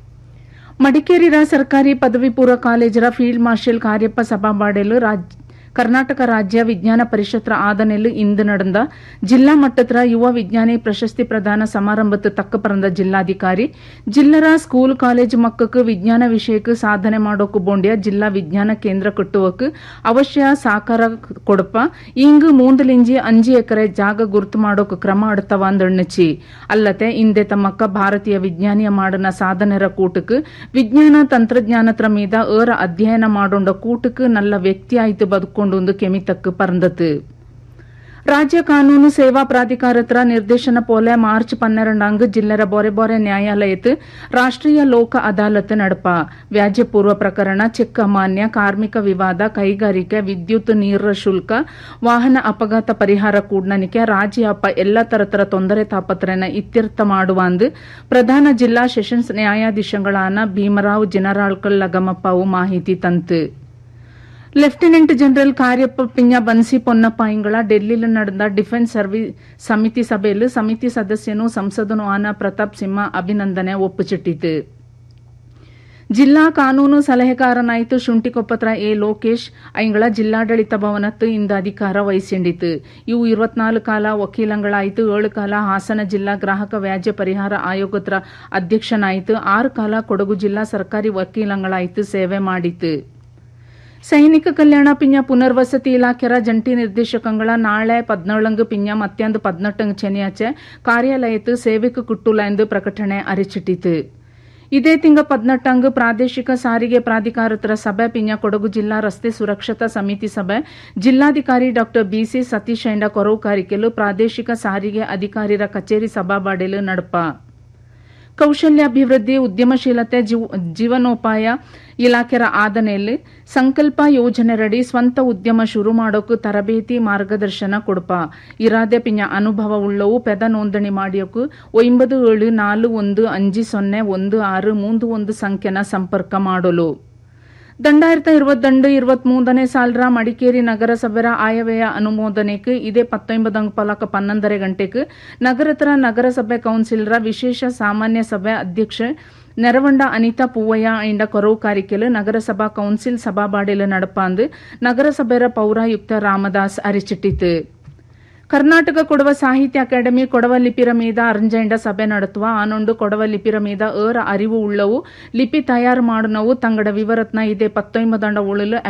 Speaker 21: ಮಡಿಕೇರಿರ ಸರ್ಕಾರಿ ಪದವಿ ಪೂರ್ವ ಕಾಲೇಜರ ಫೀಲ್ಡ್ ಮಾರ್ಷಲ್ ಕಾರ್ಯಪ್ಪ ಸಭಾಬಾಡೆಲು ಕರ್ನಾಟಕ ರಾಜ್ಯ ವಿಜ್ಞಾನ ಪರಿಷತ್ತರ ಆದನೆಲು ಇಂದು ನಡೆದ ಜಿಲ್ಲಾ ಮಟ್ಟದ ಯುವ ವಿಜ್ಞಾನಿ ಪ್ರಶಸ್ತಿ ಪ್ರದಾನ ಸಮಾರಂಭತ್ತು ತಕ್ಕ ಪರಂದ ಜಿಲ್ಲಾಧಿಕಾರಿ ಜಿಲ್ಲರ ಸ್ಕೂಲ್ ಕಾಲೇಜು ಮಕ್ಕಕ್ಕೆ ವಿಜ್ಞಾನ ವಿಷಯಕ್ಕೆ ಸಾಧನೆ ಮಾಡೋಕು ಬೋಂಡ್ಯ ಜಿಲ್ಲಾ ವಿಜ್ಞಾನ ಕೇಂದ್ರ ಕಟ್ಟುವಕ್ಕೆ ಅವಶ್ಯ ಸಾಕಾರ ಕೊಡಪ ಇಂಗ್ ಮೂಂದಲಿಂಜಿ ಅಂಜಿ ಎಕರೆ ಜಾಗ ಗುರುತು ಮಾಡೋಕು ಕ್ರಮ ಅಡ್ತವ ಅಂದಣ್ಣಚಿ ಅಲ್ಲದೆ ಇಂದೆ ತಮ್ಮಕ್ಕ ಭಾರತೀಯ ವಿಜ್ಞಾನಿಯ ಮಾಡನ ಸಾಧನೆರ ಕೂಟಕ್ಕೆ ವಿಜ್ಞಾನ ತಂತ್ರಜ್ಞಾನತ್ರ ಮೀದ ಏರ ಅಧ್ಯಯನ ಮಾಡೋಂಡ ಕೂಟಕ್ಕೆ ನಲ್ಲ ವ್ಯಕ್ತಿ ಆಯ್ತು ಬದುಕು கொண்டு கெமித்தக்கு பறந்தது ರಾಜ್ಯ ಕಾನೂನು ಸೇವಾ ಪ್ರಾಧಿಕಾರತ್ರ ನಿರ್ದೇಶನ ಪೋಲೆ ಮಾರ್ಚ್ ಪನ್ನೆರಡಂಗ್ ಜಿಲ್ಲೆರ ಬೊರೆ ಬೊರೆ ನ್ಯಾಯಾಲಯತ್ ರಾಷ್ಟ್ರೀಯ ಲೋಕ ಅದಾಲತ್ ನಡಪ ವ್ಯಾಜ್ಯ ಪೂರ್ವ ಪ್ರಕರಣ ಚೆಕ್ ಅಮಾನ್ಯ ಕಾರ್ಮಿಕ ವಿವಾದ ಕೈಗಾರಿಕೆ ವಿದ್ಯುತ್ ನೀರ ಶುಲ್ಕ ವಾಹನ ಅಪಘಾತ ಪರಿಹಾರ ಕೂಡ್ನನಿಕೆ ರಾಜ್ಯ ಅಪ್ಪ ಎಲ್ಲ ತರತರ ತೊಂದರೆ ತಾಪತ್ರನ ಇತ್ಯರ್ಥ ಮಾಡುವಂದು ಪ್ರಧಾನ ಜಿಲ್ಲಾ ಸೆಷನ್ಸ್ ನ್ಯಾಯಾಧೀಶಗಳಾನ ಭೀಮರಾವ್ ಜಿನರಾಳ್ಕಲ್ ಲಗಮಪ್ಪವು ಮಾಹಿತಿ ತಂತು ಲೆಫ್ಟಿನೆಂಟ್ ಜನರಲ್ ಕಾರ್ಯಪ್ಪ ಪಿಂಜ ಬನ್ಸಿ ಪೊನ್ನಪ್ಪ ಇಂಗಳ ಡೆಲ್ಲಿಲಿ ನಡೆದ ಡಿಫೆನ್ಸ್ ಸರ್ವಿಸ್ ಸಮಿತಿ ಸಭೆಯಲ್ಲಿ ಸಮಿತಿ ಸದಸ್ಯನು ಸಂಸದನು ಆನ ಪ್ರತಾಪ್ ಸಿಂಹ ಅಭಿನಂದನೆ ಒಪ್ಪುಚಿಟ್ಟಿತು ಜಿಲ್ಲಾ ಕಾನೂನು ಸಲಹೆಗಾರನಾಯಿತು ಶುಂಠಿಕೊಪ್ಪತ್ರ ಎ ಲೋಕೇಶ್ ಐಂಗಳ ಜಿಲ್ಲಾಡಳಿತ ಭವನತ್ತು ಇಂದ ಅಧಿಕಾರ ವಹಿಸಿಂಡಿತು ಇವು ಇರುವತ್ನಾಲ್ಕು ಕಾಲ ವಕೀಲಂಗಳಾಯಿತು ಏಳು ಕಾಲ ಹಾಸನ ಜಿಲ್ಲಾ ಗ್ರಾಹಕ ವ್ಯಾಜ್ಯ ಪರಿಹಾರ ಆಯೋಗತ್ರ ಅಧ್ಯಕ್ಷನಾಯಿತು ಆರು ಕಾಲ ಕೊಡಗು ಜಿಲ್ಲಾ ಸರ್ಕಾರಿ ವಕೀಲಂಗಳಾಯಿತು ಸೇವೆ ಮಾಡಿತು ಸೈನಿಕ ಕಲ್ಯಾಣ ಪಿಂಜ ಪುನರ್ವಸತಿ ಇಲಾಖೆರ ಜಂಟಿ ನಿರ್ದೇಶಕಂಗಳ ನಾಳೆ ಪದ್ನೇಳಂಗ್ ಪಿಂಜ ಮತ್ಯಂದು ಪದ್ನೆಟ್ಟಂಗ್ ಚೆನಿಯಾಚೆ ಕಾರ್ಯಾಲಯತ್ತು ಸೇವೆக்கு ಕುಟ್ಟುಲ ಎಂದು ಪ್ರಕಟಣೆ ಅರಿಚಿಟ್ಟಿತು ಇದೇ ತಿಂಗ ಪದ್ನೆಟ್ಟಂಗ್ ಪ್ರಾದೇಶಿಕ ಸಾರಿಗೆ ಪ್ರಾಧಿಕಾರತರ ಸಭೆ ಪಿಂಜ ಕೊಡಗು ಜಿಲ್ಲಾ ರಸ್ತೆ ಸುರಕ್ಷತಾ ಸಮಿತಿ ಸಭೆ ಜಿಲ್ಲಾಧಿಕಾರಿ ಡಾ ಬಿಸಿ ಸತೀಶ್ ಎಂಡ ಕೊರವು ಕಾರಿಕೆಲು ಪ್ರಾದೇಶಿಕ ಸಾರಿಗೆ ಅಧಿಕಾರಿರ ಕಚೇರಿ ಸಭಾಬಾಡೆಲು ನಡಪ ಕೌಶಲ್ಯಾಭಿವೃದ್ಧಿ ಉದ್ಯಮಶೀಲತೆ ಜೀವನೋಪಾಯ ಇಲಾಖೆರ ಆದನೆಯಲ್ಲಿ ಸಂಕಲ್ಪ ಯೋಜನೆರಡಿ ಸ್ವಂತ ಉದ್ಯಮ ಶುರು ಮಾಡೋಕು ತರಬೇತಿ ಮಾರ್ಗದರ್ಶನ ಕೊಡಪ ಇರಾದೆ ಪಿಂಜ ಅನುಭವ ಉಳ್ಳವು ಪೆದ ನೋಂದಣಿ ಮಾಡಿಯೋಕು ಒಂಬತ್ತು ಏಳು ನಾಲು ಒಂದು ಅಂಜಿ ಸೊನ್ನೆ ಒಂದು ಆರು ಮೂಂದು ಒಂದು ಸಂಖ್ಯೆನ ಸಂಪರ್ಕ ಮಾಡಲು രണ്ടായിരത്തി ഇരുപത്തിരണ്ട് ഇരുപത്തിമൂന്നನೇ ಸಾಲರ ಮಡಿಕೇರಿ ನಗರಸಭೆರ ಆಯವ್ಯಯ ಅನುಮೋದನೆಗೆ ಇದೇ ಪತ್ತೊಂಬತ್ತು ಪಲಕ ಪನ್ನೊಂದರ ಗಂಟೆಗೆ ನಗರತರ ನಗರಸಭೆ ಕೌನ್ಸಿಲರ ವಿಶೇಷ ಸಾಮಾನ್ಯ ಸಭೆ ಅಧ್ಯಕ್ಷೆ ನೆರವಂಡ ಅನಿತಾ ಪೂವಯ್ಯ ಇಂಡ ಕೊರವು ಕಾರಿಕೆಲು ನಗರಸಭಾ ಕೌನ್ಸಿಲ್ ಸಭಾಬಾಡೆಲು ನಡಪಾಂದು ನಗರಸಭೆರ ಪೌರಾಯುಕ್ತ ರಾಮದಾಸ್ ಅರಿಚಿಟ್ಟಿತು ಕರ್ನಾಟಕ ಕೊಡವ ಸಾಹಿತ್ಯ ಅಕಾಡೆಮಿ ಕೊಡವ ಲಿಪಿರ ಮೀದ ಅರಂಜೆಂಡ ಸಭೆ ನಡೆಸುವ ಆನೊಂದು ಕೊಡವ ಲಿಪಿರ ಮೀದ ಏರ ಅರಿವು ಉಳ್ಳವು ಲಿಪಿ ತಯಾರು ಮಾಡುನವು ತಂಗಡ ವಿವರತ್ನ ಇದೇ ಪತ್ತೊಂಬದಂಡ ಉಳಲು